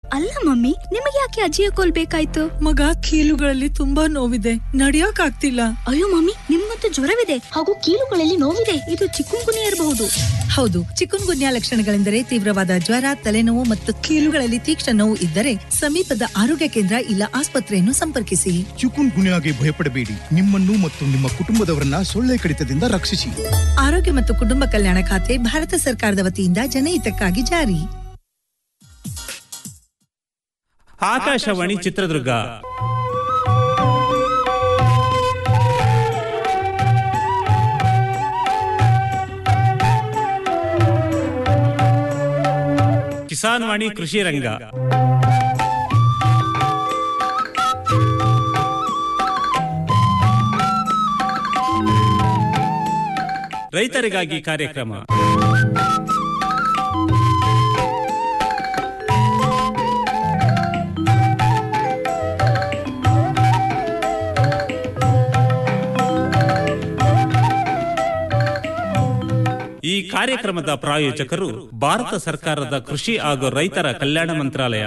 ಅಲ್ಲ ಮಮ್ಮಿ ನಿಮಗೆ ಯಾಕೆ ಅಜ್ಜಿಯ ಕೋಲ್ ಬೇಕಾಯ್ತು ಮಗ ಕೀಲುಗಳಲ್ಲಿ ತುಂಬಾ ನೋವಿದೆ ನಡಿಯಕ್ ಆಗ್ತಿಲ್ಲ ಅಯ್ಯೋ ಮಮ್ಮಿ ನಿಮ್ಮಂತೂ ಜ್ವರವಿದೆ ಹಾಗೂ ಕೀಲುಗಳಲ್ಲಿ ನೋವಿದೆ ಇದು ಚಿಕ್ಕುಂಗುನಿ ಇರಬಹುದು ಹೌದು ಚಿಕನ್ ಗುನ್ಯಾ ಲಕ್ಷಣಗಳೆಂದರೆ ತೀವ್ರವಾದ ಜ್ವರ ತಲೆನೋವು ಮತ್ತು ಕೀಲುಗಳಲ್ಲಿ ತೀಕ್ಷ್ಣ ನೋವು ಇದ್ದರೆ ಸಮೀಪದ ಆರೋಗ್ಯ ಕೇಂದ್ರ ಇಲ್ಲ ಆಸ್ಪತ್ರೆಯನ್ನು ಸಂಪರ್ಕಿಸಿ ಚಿಕುನ್ ಗುನ್ಯಾಗೆ ಭಯಪಡಬೇಡಿ ನಿಮ್ಮನ್ನು ಮತ್ತು ನಿಮ್ಮ ಕುಟುಂಬದವರನ್ನ ಸೊಳ್ಳೆ ಕಡಿತದಿಂದ ರಕ್ಷಿಸಿ ಆರೋಗ್ಯ ಮತ್ತು ಕುಟುಂಬ ಕಲ್ಯಾಣ ಖಾತೆ ಭಾರತ ಸರ್ಕಾರದ ವತಿಯಿಂದ ಜನಹಿತಕ್ಕಾಗಿ ಜಾರಿ ಆಕಾಶವಾಣಿ ಚಿತ್ರದುರ್ಗ ಕಿಸಾನ್ ವಾಣಿ ಕೃಷಿ ರಂಗ ರೈತರಿಗಾಗಿ ಕಾರ್ಯಕ್ರಮ ಈ ಕಾರ್ಯಕ್ರಮದ ಪ್ರಾಯೋಜಕರು ಭಾರತ ಸರ್ಕಾರದ ಕೃಷಿ ಹಾಗೂ ರೈತರ ಕಲ್ಯಾಣ ಮಂತ್ರಾಲಯ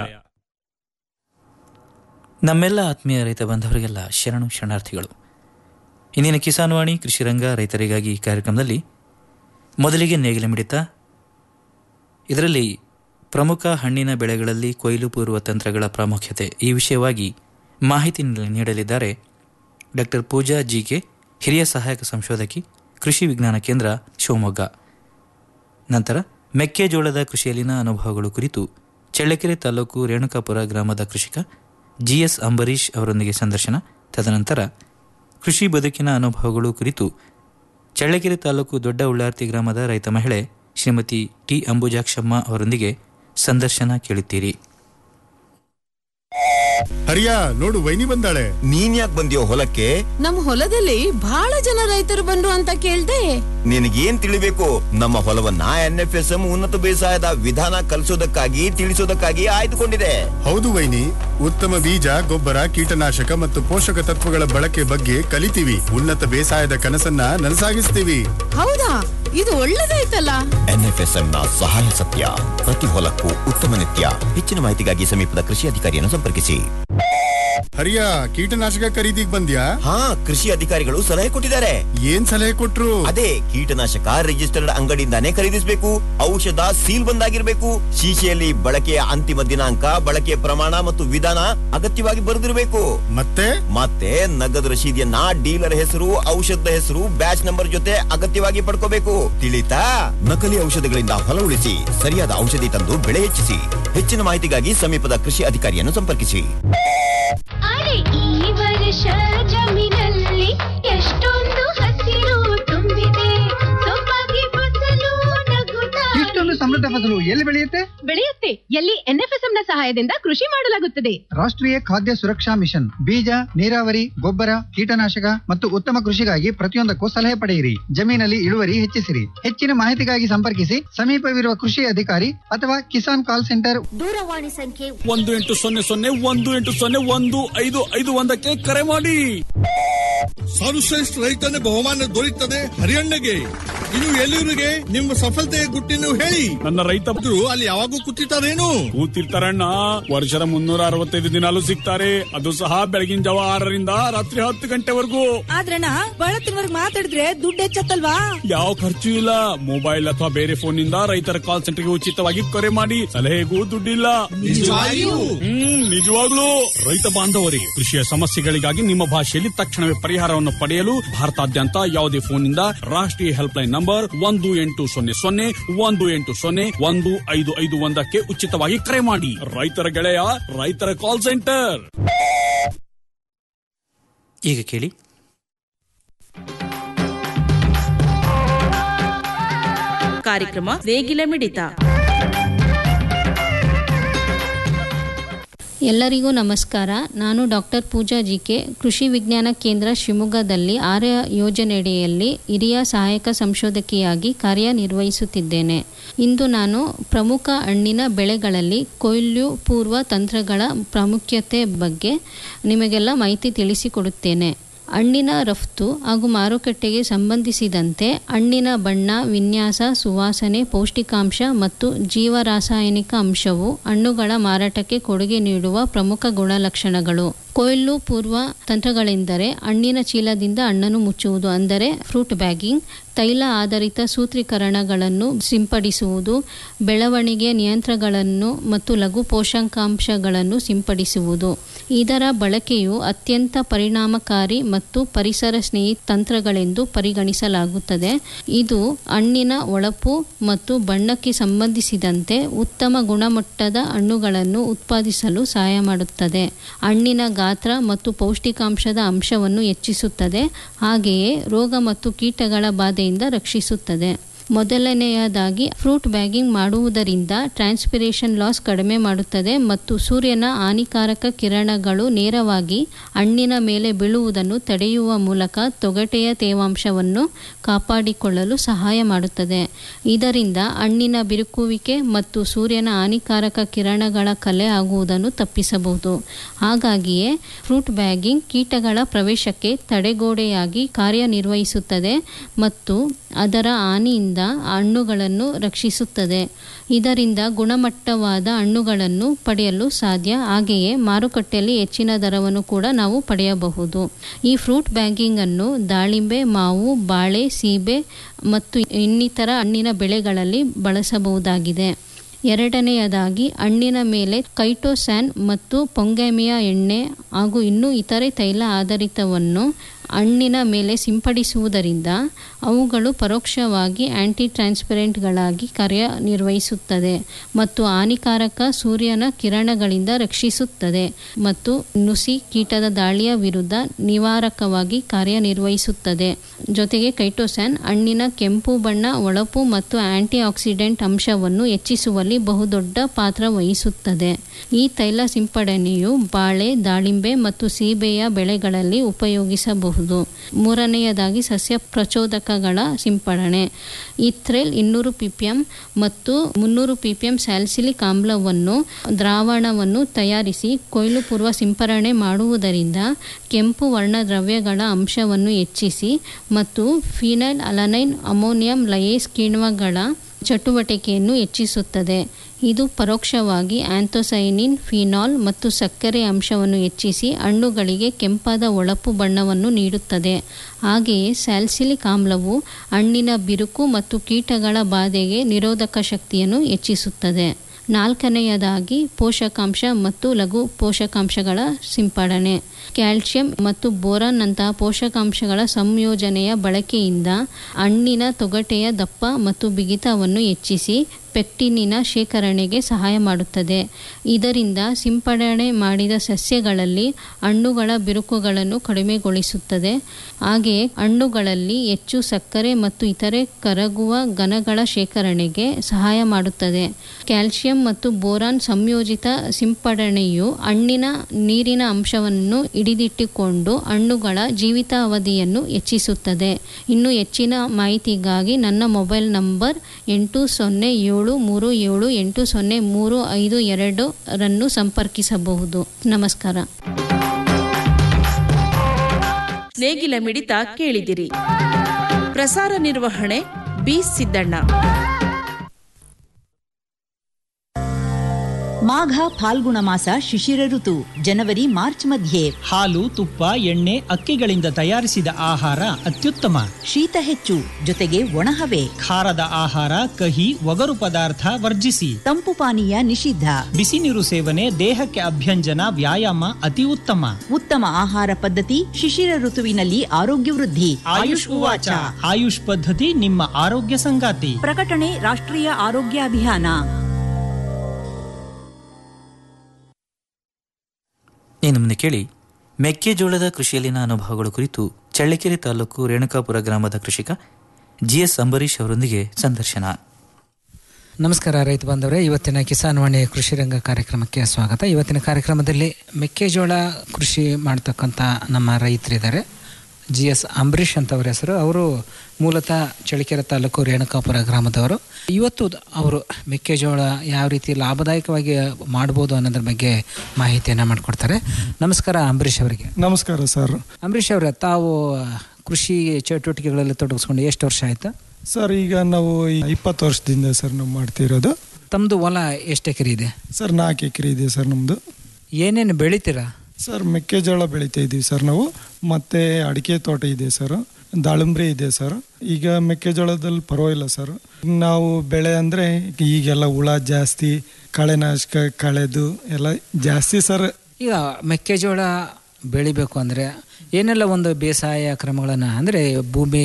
ನಮ್ಮೆಲ್ಲ ಆತ್ಮೀಯ ರೈತ ಬಾಂಧವರಿಗೆಲ್ಲ ಶರಣು ಶರಣಾರ್ಥಿಗಳು ಇಂದಿನ ಕಿಸಾನ್ ವಾಣಿ ಕೃಷಿ ರಂಗ ರೈತರಿಗಾಗಿ ಈ ಕಾರ್ಯಕ್ರಮದಲ್ಲಿ ಮೊದಲಿಗೆ ನೇಗಿಲ ಮಿಡಿತ ಇದರಲ್ಲಿ ಪ್ರಮುಖ ಹಣ್ಣಿನ ಬೆಳೆಗಳಲ್ಲಿ ಕೊಯ್ಲು ಪೂರ್ವ ತಂತ್ರಗಳ ಪ್ರಾಮುಖ್ಯತೆ ಈ ವಿಷಯವಾಗಿ ಮಾಹಿತಿ ನೀಡಲಿದ್ದಾರೆ ಡಾಕ್ಟರ್ ಪೂಜಾ ಜಿಕೆ ಹಿರಿಯ ಸಹಾಯಕ ಸಂಶೋಧಕಿ ಕೃಷಿ ವಿಜ್ಞಾನ ಕೇಂದ್ರ ಶಿವಮೊಗ್ಗ ನಂತರ ಮೆಕ್ಕೆಜೋಳದ ಕೃಷಿಯಲ್ಲಿನ ಅನುಭವಗಳು ಕುರಿತು ಚಳ್ಳಕೆರೆ ತಾಲೂಕು ರೇಣುಕಾಪುರ ಗ್ರಾಮದ ಕೃಷಿಕ ಜಿಎಸ್ ಅಂಬರೀಶ್ ಅವರೊಂದಿಗೆ ಸಂದರ್ಶನ ತದನಂತರ ಕೃಷಿ ಬದುಕಿನ ಅನುಭವಗಳು ಕುರಿತು ಚಳ್ಳಕೆರೆ ತಾಲೂಕು ದೊಡ್ಡ ಉಳ್ಳಾರ್ತಿ ಗ್ರಾಮದ ರೈತ ಮಹಿಳೆ ಶ್ರೀಮತಿ ಟಿ ಅಂಬುಜಾಕ್ಷಮ್ಮ ಅವರೊಂದಿಗೆ ಸಂದರ್ಶನ ಕೇಳುತ್ತೀರಿ ಹರಿಯ ನೋಡು ವೈನಿ ಬಂದಾಳೆ ನೀನ್ ಯಾಕೆ ಬಂದಿಯೋ ಹೊಲಕ್ಕೆ ನಮ್ ಹೊಲದಲ್ಲಿ ಬಹಳ ಜನ ರೈತರು ಬಂದ್ರು ಅಂತ ಕೇಳ್ದೆ ನಿನಗೇನ್ ತಿಳಿಬೇಕು ನಮ್ಮ ಹೊಲವನ್ನ ಎನ್ ಎಫ್ ಎಸ್ ಎಂ ಉನ್ನತ ಬೇಸಾಯದ ವಿಧಾನ ಕಲಿಸೋದಕ್ಕಾಗಿ ತಿಳಿಸೋದಕ್ಕಾಗಿ ಆಯ್ದುಕೊಂಡಿದೆ ಹೌದು ವೈನಿ ಉತ್ತಮ ಬೀಜ ಗೊಬ್ಬರ ಕೀಟನಾಶಕ ಮತ್ತು ಪೋಷಕ ತತ್ವಗಳ ಬಳಕೆ ಬಗ್ಗೆ ಕಲಿತೀವಿ ಉನ್ನತ ಬೇಸಾಯದ ಕನಸನ್ನ ನನಸಾಗಿಸ್ತೀವಿ ಹೌದಾ ಇದು ಒಳ್ಳೇದಾಯ್ತಲ್ಲ ಎನ್ ಎಫ್ ಎಸ್ ಎಂ ನ ಸಹಾಯ ಸತ್ಯ ಪ್ರತಿ ಹೊಲಕ್ಕೂ ಉತ್ತಮ ನಿತ್ಯ ಹೆಚ್ಚಿನ ಮಾಹಿತಿಗಾಗಿ ಸಮೀಪದ ಕೃಷಿ ಅಧಿಕಾರಿಯನ್ನು ಸಂಪರ್ಕಿಸಿ ಹರಿಯ ಕೀಟನಾಶಕ ಖರೀದಿಗ್ ಬಂದ್ಯಾ ಹಾ ಕೃಷಿ ಅಧಿಕಾರಿಗಳು ಸಲಹೆ ಕೊಟ್ಟಿದ್ದಾರೆ ಏನ್ ಸಲಹೆ ಕೊಟ್ರು ಅದೇ ಕೀಟನಾಶಕ ರಿಜಿಸ್ಟರ್ಡ್ ಅಂಗಡಿಯಿಂದಾನೇ ಖರೀದಿಸಬೇಕು ಔಷಧ ಸೀಲ್ ಬಂದಾಗಿರ್ಬೇಕು ಶೀಶೆಯಲ್ಲಿ ಬಳಕೆಯ ಅಂತಿಮ ದಿನಾಂಕ ಬಳಕೆಯ ಪ್ರಮಾಣ ಮತ್ತು ವಿಧಾನ ಅಗತ್ಯವಾಗಿ ಬರೆದಿರಬೇಕು ಮತ್ತೆ ಮತ್ತೆ ನಗದು ರಶೀದಿಯನ್ನ ಡೀಲರ್ ಹೆಸರು ಔಷಧದ ಹೆಸರು ಬ್ಯಾಚ್ ನಂಬರ್ ಜೊತೆ ಅಗತ್ಯವಾಗಿ ಪಡ್ಕೋಬೇಕು ತಿಳಿತಾ ನಕಲಿ ಔಷಧಗಳಿಂದ ಹೊಲ ಉಳಿಸಿ ಸರಿಯಾದ ಔಷಧಿ ತಂದು ಬೆಳೆ ಹೆಚ್ಚಿಸಿ ಹೆಚ್ಚಿನ ಮಾಹಿತಿಗಾಗಿ ಸಮೀಪದ ಕೃಷಿ ಅಧಿಕಾರಿಯನ್ನು ಸಂಪರ್ಕಿಸಿ ಅರೆ ಈ ವರ್ಷ ಜಮೀನಲ್ಲಿ ಎಷ್ಟೊಂದು ಹಸಿರು ತುಂಬಿದೆ ಸೊಬಗೆ ಫಸಲು ನಗುತ್ತಾ ಇಷ್ಟೊಂದು ಸಮೃದ್ಧ ಫಸಲು ಎಲ್ಲಿ ಬೆಳೆಯುತ್ತೆ ಬೆಳೆಯುತ್ತೆ ಎಲ್ಲಿ ಎನ್ಎಫ್ಎಸ್ಎಂ ನ ಸಹಾಯದಿಂದ ಕೃಷಿ ಮಾಡಲಾಗುತ್ತದೆ ರಾಷ್ಟ್ರೀಯ ಖಾದ್ಯ ಸುರಕ್ಷಾ ಮಿಷನ್ ಬೀಜ ನೀರಾವರಿ ಗೊಬ್ಬರ ಕೀಟನಾಶಕ ಮತ್ತು ಉತ್ತಮ ಕೃಷಿಗಾಗಿ ಪ್ರತಿಯೊಂದಕ್ಕೂ ಸಲಹೆ ಪಡೆಯಿರಿ ಜಮೀನಲ್ಲಿ ಇಳುವರಿ ಹೆಚ್ಚಿಸಿರಿ ಹೆಚ್ಚಿನ ಮಾಹಿತಿಗಾಗಿ ಸಂಪರ್ಕಿಸಿ ಸಮೀಪವಿರುವ ಕೃಷಿ ಅಧಿಕಾರಿ ಅಥವಾ ಕಿಸಾನ್ ಕಾಲ್ ಸೆಂಟರ್ ದೂರವಾಣಿ ಸಂಖ್ಯೆ ಒಂದು ಎಂಟು ಸೊನ್ನೆ ಸೊನ್ನೆ ಒಂದು ಎಂಟು ಸೊನ್ನೆ ಒಂದು ಐದು ಐದು ಒಂದಕ್ಕೆ ಕರೆ ಮಾಡಿ ಸರ್ವಶ್ರೇಷ್ಠ ರೈತನ ಬಹುಮಾನ ದೊರೆಯುತ್ತದೆ ಹರಿಯಣ್ಣಗೆ ಇನ್ನು ಎಲ್ಲಿವರಿಗೆ ನಿಮ್ಮ ಸಫಲತೆಯ ಗುಟ್ಟಿನ ಹೇಳಿ ನನ್ನ ರೈತ ಇದ್ರು ಅಲ್ಲಿ ಯಾವಾಗೂ ಕೂತಿರ್ತಾರೇನು ಕೂತಿರ್ತಾರಣ್ಣ ವರ್ಷದ ಮುನ್ನೂರ ಅರವತ್ತೈದು ದಿನಾಲು ಸಿಗ್ತಾರೆ ಅದು ಸಹ ಬೆಳಗಿನ ಜಾವ ಆರರಿಂದ ರಾತ್ರಿ ಹತ್ತು ಗಂಟೆವರೆಗೂ ಆದ್ರಣ್ಣ ಬಳತ್ತಿನವರೆಗೆ ಮಾತಾಡಿದ್ರೆ ದುಡ್ಡು ಹೆಚ್ಚತ್ತಲ್ವಾ ಯಾವ ಖರ್ಚು ಇಲ್ಲ ಮೊಬೈಲ್ ಅಥವಾ ಬೇರೆ ಫೋನ್ ನಿಂದ ರೈತರ ಕಾಲ್ ಸೆಂಟರ್ಗೆ ಉಚಿತವಾಗಿ ಕರೆ ಮಾಡಿ ಸಲಹೆಗೂ ದುಡ್ಡಿಲ್ಲ ನಿಜವಾಗಿಯೂ? ಹ್ಮ್ ನಿಜವಾಗ್ಲೂ ರೈತ ಬಾಂಧವರಿಗೆ ಕೃಷಿಯ ಸಮಸ್ಯೆಗಳಿಗಾಗಿ ನಿಮ್ಮ ಭಾಷೆಯಲ್ಲಿ ತಕ್ಷಣವೇ ಪರಿಹಾರವನ್ನು ಪಡೆಯಲು ಭಾರತಾದ್ಯಂತ ಯಾವುದೇ ಫೋನ್ನಿಂದ ರಾಷ್ಟ್ರೀಯ ಹೆಲ್ಪ್ ಲೈನ್ ನಂಬರ್ ಒಂದು ಎಂಟು ಸೊನ್ನೆ ಸೊನ್ನೆ ಒಂದು ಎಂಟು ಸೊನ್ನೆ ಒಂದು ಐದು ಐದು ಒಂದಕ್ಕೆ ಉಚಿತವಾಗಿ ಕರೆ ಮಾಡಿ ರೈತರ ಗೆಳೆಯ ರೈತರ ಕಾಲ್ ಸೆಂಟರ್ ಈಗ ಕೇಳಿ ಕಾರ್ಯಕ್ರಮ ನೇಗಿಲ ಮಿಡಿತ ಎಲ್ಲರಿಗೂ ನಮಸ್ಕಾರ ನಾನು ಡಾಕ್ಟರ್ ಪೂಜಾ ಜಿಕೆ ಕೃಷಿ ವಿಜ್ಞಾನ ಕೇಂದ್ರ ಶಿವಮೊಗ್ಗದಲ್ಲಿ ಆರ್ಯ ಯೋಜನೆಯಡಿಯಲ್ಲಿ ಹಿರಿಯ ಸಹಾಯಕ ಸಂಶೋಧಕಿಯಾಗಿ ಕಾರ್ಯನಿರ್ವಹಿಸುತ್ತಿದ್ದೇನೆ ಇಂದು ನಾನು ಪ್ರಮುಖ ಹಣ್ಣಿನ ಬೆಳೆಗಳಲ್ಲಿ ಕೊಯ್ಲು ಪೂರ್ವ ತಂತ್ರಗಳ ಪ್ರಾಮುಖ್ಯತೆ ಬಗ್ಗೆ ನಿಮಗೆಲ್ಲ ಮಾಹಿತಿ ತಿಳಿಸಿಕೊಡುತ್ತೇನೆ ಹಣ್ಣಿನ ರಫ್ತು ಹಾಗೂ ಮಾರುಕಟ್ಟೆಗೆ ಸಂಬಂಧಿಸಿದಂತೆ ಹಣ್ಣಿನ ಬಣ್ಣ ವಿನ್ಯಾಸ ಸುವಾಸನೆ ಪೌಷ್ಟಿಕಾಂಶ ಮತ್ತು ಜೀವರಾಸಾಯನಿಕ ಅಂಶವು ಹಣ್ಣುಗಳ ಮಾರಾಟಕ್ಕೆ ಕೊಡುಗೆ ನೀಡುವ ಪ್ರಮುಖ ಗುಣಲಕ್ಷಣಗಳು ಕೊಯ್ಲು ಪೂರ್ವ ತಂತ್ರಗಳೆಂದರೆ ಹಣ್ಣಿನ ಚೀಲದಿಂದ ಹಣ್ಣನ್ನು ಮುಚ್ಚುವುದು ಅಂದರೆ ಫ್ರೂಟ್ ಬ್ಯಾಗಿಂಗ್ ತೈಲ ಆಧಾರಿತ ಸೂತ್ರೀಕರಣಗಳನ್ನು ಸಿಂಪಡಿಸುವುದು ಬೆಳವಣಿಗೆ ನಿಯಂತ್ರಣಗಳನ್ನು ಮತ್ತು ಲಘು ಪೋಷಕಾಂಶಗಳನ್ನು ಸಿಂಪಡಿಸುವುದು ಇದರ ಬಳಕೆಯು ಅತ್ಯಂತ ಪರಿಣಾಮಕಾರಿ ಮತ್ತು ಪರಿಸರ ಸ್ನೇಹಿ ತಂತ್ರಗಳೆಂದು ಪರಿಗಣಿಸಲಾಗುತ್ತದೆ ಇದು ಹಣ್ಣಿನ ಒಳಪು ಮತ್ತು ಬಣ್ಣಕ್ಕೆ ಸಂಬಂಧಿಸಿದಂತೆ ಉತ್ತಮ ಗುಣಮಟ್ಟದ ಹಣ್ಣುಗಳನ್ನು ಉತ್ಪಾದಿಸಲು ಸಹಾಯ ಮಾಡುತ್ತದೆ ಹಣ್ಣಿನ ಗಾತ್ರ ಮತ್ತು ಪೌಷ್ಟಿಕಾಂಶದ ಅಂಶವನ್ನು ಹೆಚ್ಚಿಸುತ್ತದೆ ಹಾಗೆಯೇ ರೋಗ ಮತ್ತು ಕೀಟಗಳ ಬಾಧೆಯಿಂದ ರಕ್ಷಿಸುತ್ತದೆ ಮೊದಲನೆಯದಾಗಿ ಫ್ರೂಟ್ ಬ್ಯಾಗಿಂಗ್ ಮಾಡುವುದರಿಂದ ಟ್ರಾನ್ಸ್ಪಿರೇಷನ್ ಲಾಸ್ ಕಡಿಮೆ ಮಾಡುತ್ತದೆ ಮತ್ತು ಸೂರ್ಯನ ಹಾನಿಕಾರಕ ಕಿರಣಗಳು ನೇರವಾಗಿ ಹಣ್ಣಿನ ಮೇಲೆ ಬೀಳುವುದನ್ನು ತಡೆಯುವ ಮೂಲಕ ತೊಗಟೆಯ ತೇವಾಂಶವನ್ನು ಕಾಪಾಡಿಕೊಳ್ಳಲು ಸಹಾಯ ಮಾಡುತ್ತದೆ ಇದರಿಂದ ಹಣ್ಣಿನ ಬಿರುಕುವಿಕೆ ಮತ್ತು ಸೂರ್ಯನ ಹಾನಿಕಾರಕ ಕಿರಣಗಳ ಕಲೆ ಆಗುವುದನ್ನು ತಪ್ಪಿಸಬಹುದು ಹಾಗಾಗಿಯೇ ಫ್ರೂಟ್ ಬ್ಯಾಗಿಂಗ್ ಕೀಟಗಳ ಪ್ರವೇಶಕ್ಕೆ ತಡೆಗೋಡೆಯಾಗಿ ಕಾರ್ಯನಿರ್ವಹಿಸುತ್ತದೆ ಮತ್ತು ಅದರ ಹಾನಿಯಿಂದ ಹಣ್ಣುಗಳನ್ನು ರಕ್ಷಿಸುತ್ತದೆ ಇದರಿಂದ ಗುಣಮಟ್ಟವಾದ ಹಣ್ಣುಗಳನ್ನು ಪಡೆಯಲು ಸಾಧ್ಯ ಹಾಗೆಯೇ ಮಾರುಕಟ್ಟೆಯಲ್ಲಿ ಹೆಚ್ಚಿನ ದರವನ್ನು ಕೂಡ ನಾವು ಪಡೆಯಬಹುದು ಈ ಫ್ರೂಟ್ ಬ್ಯಾಗಿಂಗ್ ಅನ್ನು ದಾಳಿಂಬೆ ಮಾವು ಬಾಳೆ ಸೀಬೆ ಮತ್ತು ಇನ್ನಿತರ ಹಣ್ಣಿನ ಬೆಳೆಗಳಲ್ಲಿ ಬಳಸಬಹುದಾಗಿದೆ ಎರಡನೆಯದಾಗಿ ಹಣ್ಣಿನ ಮೇಲೆ ಕೈಟೋಸ್ಯಾನ್ ಮತ್ತು ಪೊಂಗೆಮಿಯಾ ಎಣ್ಣೆ ಹಾಗೂ ಇನ್ನೂ ಇತರೆ ತೈಲ ಆಧಾರಿತವನ್ನು ಹಣ್ಣಿನ ಮೇಲೆ ಸಿಂಪಡಿಸುವುದರಿಂದ ಅವುಗಳು ಪರೋಕ್ಷವಾಗಿ ಆಂಟಿ ಟ್ರಾನ್ಸ್ಪರೆಂಟ್ಗಳಾಗಿ ಕಾರ್ಯನಿರ್ವಹಿಸುತ್ತದೆ ಮತ್ತು ಹಾನಿಕಾರಕ ಸೂರ್ಯನ ಕಿರಣಗಳಿಂದ ರಕ್ಷಿಸುತ್ತದೆ ಮತ್ತು ನುಸಿ ಕೀಟದ ದಾಳಿಯ ವಿರುದ್ಧ ನಿವಾರಕವಾಗಿ ಕಾರ್ಯನಿರ್ವಹಿಸುತ್ತದೆ ಜೊತೆಗೆ ಕೈಟೋಸ್ಯಾನ್ ಹಣ್ಣಿನ ಕೆಂಪು ಬಣ್ಣ ಒಳಪು ಮತ್ತು ಆಂಟಿ ಆಕ್ಸಿಡೆಂಟ್ ಅಂಶವನ್ನು ಹೆಚ್ಚಿಸುವಲ್ಲಿ ಬಹುದೊಡ್ಡ ಪಾತ್ರ ವಹಿಸುತ್ತದೆ ಈ ತೈಲ ಸಿಂಪಡಣೆಯು ಬಾಳೆ ದಾಳಿಂಬೆ ಮತ್ತು ಸೀಬೆಯ ಬೆಳೆಗಳಲ್ಲಿ ಉಪಯೋಗಿಸಬಹುದು ಮೂರನೆಯದಾಗಿ ಸಸ್ಯ ಪ್ರಚೋದಕಗಳ ಸಿಂಪಡಣೆ ಇಥ್ರೆಲ್ ಇನ್ನೂರು ಪಿಪಿಎಂ ಮತ್ತು ಮುನ್ನೂರು ಪಿಪಿಎಂ ಸ್ಯಾಲ್ಸಿಲಿಕ್ ಆಮ್ಲವನ್ನು ದ್ರಾವಣವನ್ನು ತಯಾರಿಸಿ ಕೊಯ್ಲು ಪೂರ್ವ ಸಿಂಪರಣೆ ಮಾಡುವುದರಿಂದ ಕೆಂಪು ವರ್ಣದ್ರವ್ಯಗಳ ಅಂಶವನ್ನು ಹೆಚ್ಚಿಸಿ ಮತ್ತು ಫಿನೈಲ್ ಅಲನೈನ್ ಅಮೋನಿಯಂ ಲಯೇಸ್ ಕಿಣ್ವಗಳ ಚಟುವಟಿಕೆಯನ್ನು ಹೆಚ್ಚಿಸುತ್ತದೆ ಇದು ಪರೋಕ್ಷವಾಗಿ ಆಂಥೋಸೈನಿನ್ ಫಿನಾಲ್ ಮತ್ತು ಸಕ್ಕರೆ ಅಂಶವನ್ನು ಹೆಚ್ಚಿಸಿ ಹಣ್ಣುಗಳಿಗೆ ಕೆಂಪಾದ ಒಳಪು ಬಣ್ಣವನ್ನು ನೀಡುತ್ತದೆ ಹಾಗೆಯೇ ಸ್ಯಾಲ್ಸಿಲಿಕ್ ಆಮ್ಲವು ಹಣ್ಣಿನ ಬಿರುಕು ಮತ್ತು ಕೀಟಗಳ ಬಾಧೆಗೆ ನಿರೋಧಕ ಶಕ್ತಿಯನ್ನು ಹೆಚ್ಚಿಸುತ್ತದೆ ನಾಲ್ಕನೆಯದಾಗಿ ಪೋಷಕಾಂಶ ಮತ್ತು ಲಘು ಪೋಷಕಾಂಶಗಳ ಸಿಂಪಡಣೆ ಕ್ಯಾಲ್ಸಿಯಂ ಮತ್ತು ಬೋರಾನ್ನಂತಹ ಪೋಷಕಾಂಶಗಳ ಸಂಯೋಜನೆಯ ಬಳಕೆಯಿಂದ ಹಣ್ಣಿನ ತೊಗಟೆಯ ದಪ್ಪ ಮತ್ತು ಬಿಗಿತವನ್ನು ಹೆಚ್ಚಿಸಿ ಪೆಕ್ಟಿನಿನ ಶೇಖರಣೆಗೆ ಸಹಾಯ ಮಾಡುತ್ತದೆ ಇದರಿಂದ ಸಿಂಪಡಣೆ ಮಾಡಿದ ಸಸ್ಯಗಳಲ್ಲಿ ಹಣ್ಣುಗಳ ಬಿರುಕುಗಳನ್ನು ಕಡಿಮೆಗೊಳಿಸುತ್ತದೆ ಹಾಗೆಯೇ ಹಣ್ಣುಗಳಲ್ಲಿ ಹೆಚ್ಚು ಸಕ್ಕರೆ ಮತ್ತು ಇತರೆ ಕರಗುವ ಘನಗಳ ಶೇಖರಣೆಗೆ ಸಹಾಯ ಮಾಡುತ್ತದೆ ಕ್ಯಾಲ್ಸಿಯಂ ಮತ್ತು ಬೋರಾನ್ ಸಂಯೋಜಿತ ಸಿಂಪಡಣೆಯು ಹಣ್ಣಿನ ನೀರಿನ ಅಂಶವನ್ನು ಹಿಡಿದಿಟ್ಟುಕೊಂಡು ಹಣ್ಣುಗಳ ಜೀವಿತಾವಧಿಯನ್ನು ಹೆಚ್ಚಿಸುತ್ತದೆ ಇನ್ನು ಹೆಚ್ಚಿನ ಮಾಹಿತಿಗಾಗಿ ನನ್ನ ಮೊಬೈಲ್ ನಂಬರ್ ಎಂಟು ಸೊನ್ನೆ ಏಳು ಮೂರು ಏಳು ಎಂಟು ಸೊನ್ನೆ ಮೂರು ಐದು ಎರಡು ರನ್ನು ಸಂಪರ್ಕಿಸಬಹುದು ನಮಸ್ಕಾರ ನೇಗಿಲ ಮಿಡಿತ ಕೇಳಿದಿರಿ ಪ್ರಸಾರ ನಿರ್ವಹಣೆ ಬಿ ಸಿದ್ದಣ್ಣ ಮಾಘ ಫಾಲ್ಗುಣ ಮಾಸ ಶಿಶಿರ ಋತು ಜನವರಿ ಮಾರ್ಚ್ ಮಧ್ಯೆ ಹಾಲು ತುಪ್ಪ ಎಣ್ಣೆ ಅಕ್ಕಿಗಳಿಂದ ತಯಾರಿಸಿದ ಆಹಾರ ಅತ್ಯುತ್ತಮ ಶೀತ ಹೆಚ್ಚು ಜೊತೆಗೆ ಒಣಹವೆ ಖಾರದ ಆಹಾರ ಕಹಿ ಒಗರು ಪದಾರ್ಥ ವರ್ಜಿಸಿ ತಂಪು ಪಾನೀಯ ನಿಷಿದ್ಧ ಬಿಸಿ ನೀರು ಸೇವನೆ ದೇಹಕ್ಕೆ ಅಭ್ಯಂಜನ ವ್ಯಾಯಾಮ ಅತಿ ಉತ್ತಮ ಉತ್ತಮ ಆಹಾರ ಪದ್ಧತಿ ಶಿಶಿರ ಋತುವಿನಲ್ಲಿ ಆರೋಗ್ಯ ವೃದ್ಧಿ ಆಯುಷ್ ಉವಾಚ ಆಯುಷ್ ಪದ್ಧತಿ ನಿಮ್ಮ ಆರೋಗ್ಯ ಸಂಗಾತಿ ಪ್ರಕಟಣೆ ರಾಷ್ಟ್ರೀಯ ಆರೋಗ್ಯ ಅಭಿಯಾನ ಇನ್ನು ಮುಂದೆ ಕೇಳಿ ಮೆಕ್ಕೆಜೋಳದ ಕೃಷಿಯಲ್ಲಿನ ಅನುಭವಗಳ ಕುರಿತು ಚಳ್ಳಕೆರೆ ತಾಲೂಕು ರೇಣುಕಾಪುರ ಗ್ರಾಮದ ಕೃಷಿಕ ಜಿಎಸ್ ಅಂಬರೀಶ್ ಅವರೊಂದಿಗೆ ಸಂದರ್ಶನ ನಮಸ್ಕಾರ ರೈತ ಬಾಂಧವರೇ ಇವತ್ತಿನ ಕಿಸಾನ್ ವಾಣಿ ಕೃಷಿ ರಂಗ ಕಾರ್ಯಕ್ರಮಕ್ಕೆ ಸ್ವಾಗತ ಇವತ್ತಿನ ಕಾರ್ಯಕ್ರಮದಲ್ಲಿ ಮೆಕ್ಕೆಜೋಳ ಕೃಷಿ ಮಾಡ್ತಕ್ಕಂಥ ನಮ್ಮ ರೈತರಿದ್ದಾರೆ ಜಿ ಎಸ್ ಅಂಬರೀಷ್ ಅಂತ ಅವ್ರ ಹೆಸರು ಅವರು ಮೂಲತಃ ಚಳಿಕೆರೆ ತಾಲೂಕು ರೇಣುಕಾಪುರ ಗ್ರಾಮದವರು ಇವತ್ತು ಅವರು ಮೆಕ್ಕೆಜೋಳ ಯಾವ ರೀತಿ ಲಾಭದಾಯಕವಾಗಿ ಮಾಡ್ಬೋದು ಅನ್ನೋದ್ರ ಬಗ್ಗೆ ಮಾಹಿತಿಯನ್ನು ಮಾಡಿಕೊಡ್ತಾರೆ ನಮಸ್ಕಾರ ಅಂಬರೀಷ್ ಅವರಿಗೆ ನಮಸ್ಕಾರ ಸರ್ ಅಂಬರೀಷ್ ಅವರೇ ತಾವು ಕೃಷಿ ಚಟುವಟಿಕೆಗಳಲ್ಲಿ ತೊಡಗಿಸ್ಕೊಂಡು ಎಷ್ಟು ವರ್ಷ ಆಯ್ತು ಸರ್ ಈಗ ನಾವು ಈ ಇಪ್ಪತ್ತು ವರ್ಷದಿಂದ ಸರ್ ನಾವು ಮಾಡ್ತಿರೋದು ತಮ್ಮದು ಹೊಲ ಎಷ್ಟು ಎಕರೆ ಇದೆ ಸರ್ ನಾಲ್ಕು ಎಕರೆ ಇದೆ ಸರ್ ನಮ್ಮದು ಏನೇನು ಬೆಳಿತೀರಾ ಸರ್ ಮೆಕ್ಕೆಜೋಳ ಬೆಳಿತಾ ಇದ್ದೀವಿ ಸರ್ ನಾವು ಮತ್ತೆ ಅಡಿಕೆ ತೋಟ ಇದೆ ಸರ್ ದಾಳಿಂಬ್ರೆ ಇದೆ ಸರ್ ಈಗ ಮೆಕ್ಕೆಜೋಳದಲ್ಲಿ ಪರವಾಗಿಲ್ಲ ಸರ್ ನಾವು ಬೆಳೆ ಅಂದರೆ ಈಗೆಲ್ಲ ಹುಳ ಜಾಸ್ತಿ ಕಳೆನಾಶಕ ಕಳೆದು ಎಲ್ಲ ಜಾಸ್ತಿ ಸರ್ ಈಗ ಮೆಕ್ಕೆಜೋಳ ಬೆಳಿಬೇಕು ಅಂದರೆ ಏನೆಲ್ಲ ಒಂದು ಬೇಸಾಯ ಕ್ರಮಗಳನ್ನು ಅಂದರೆ ಭೂಮಿ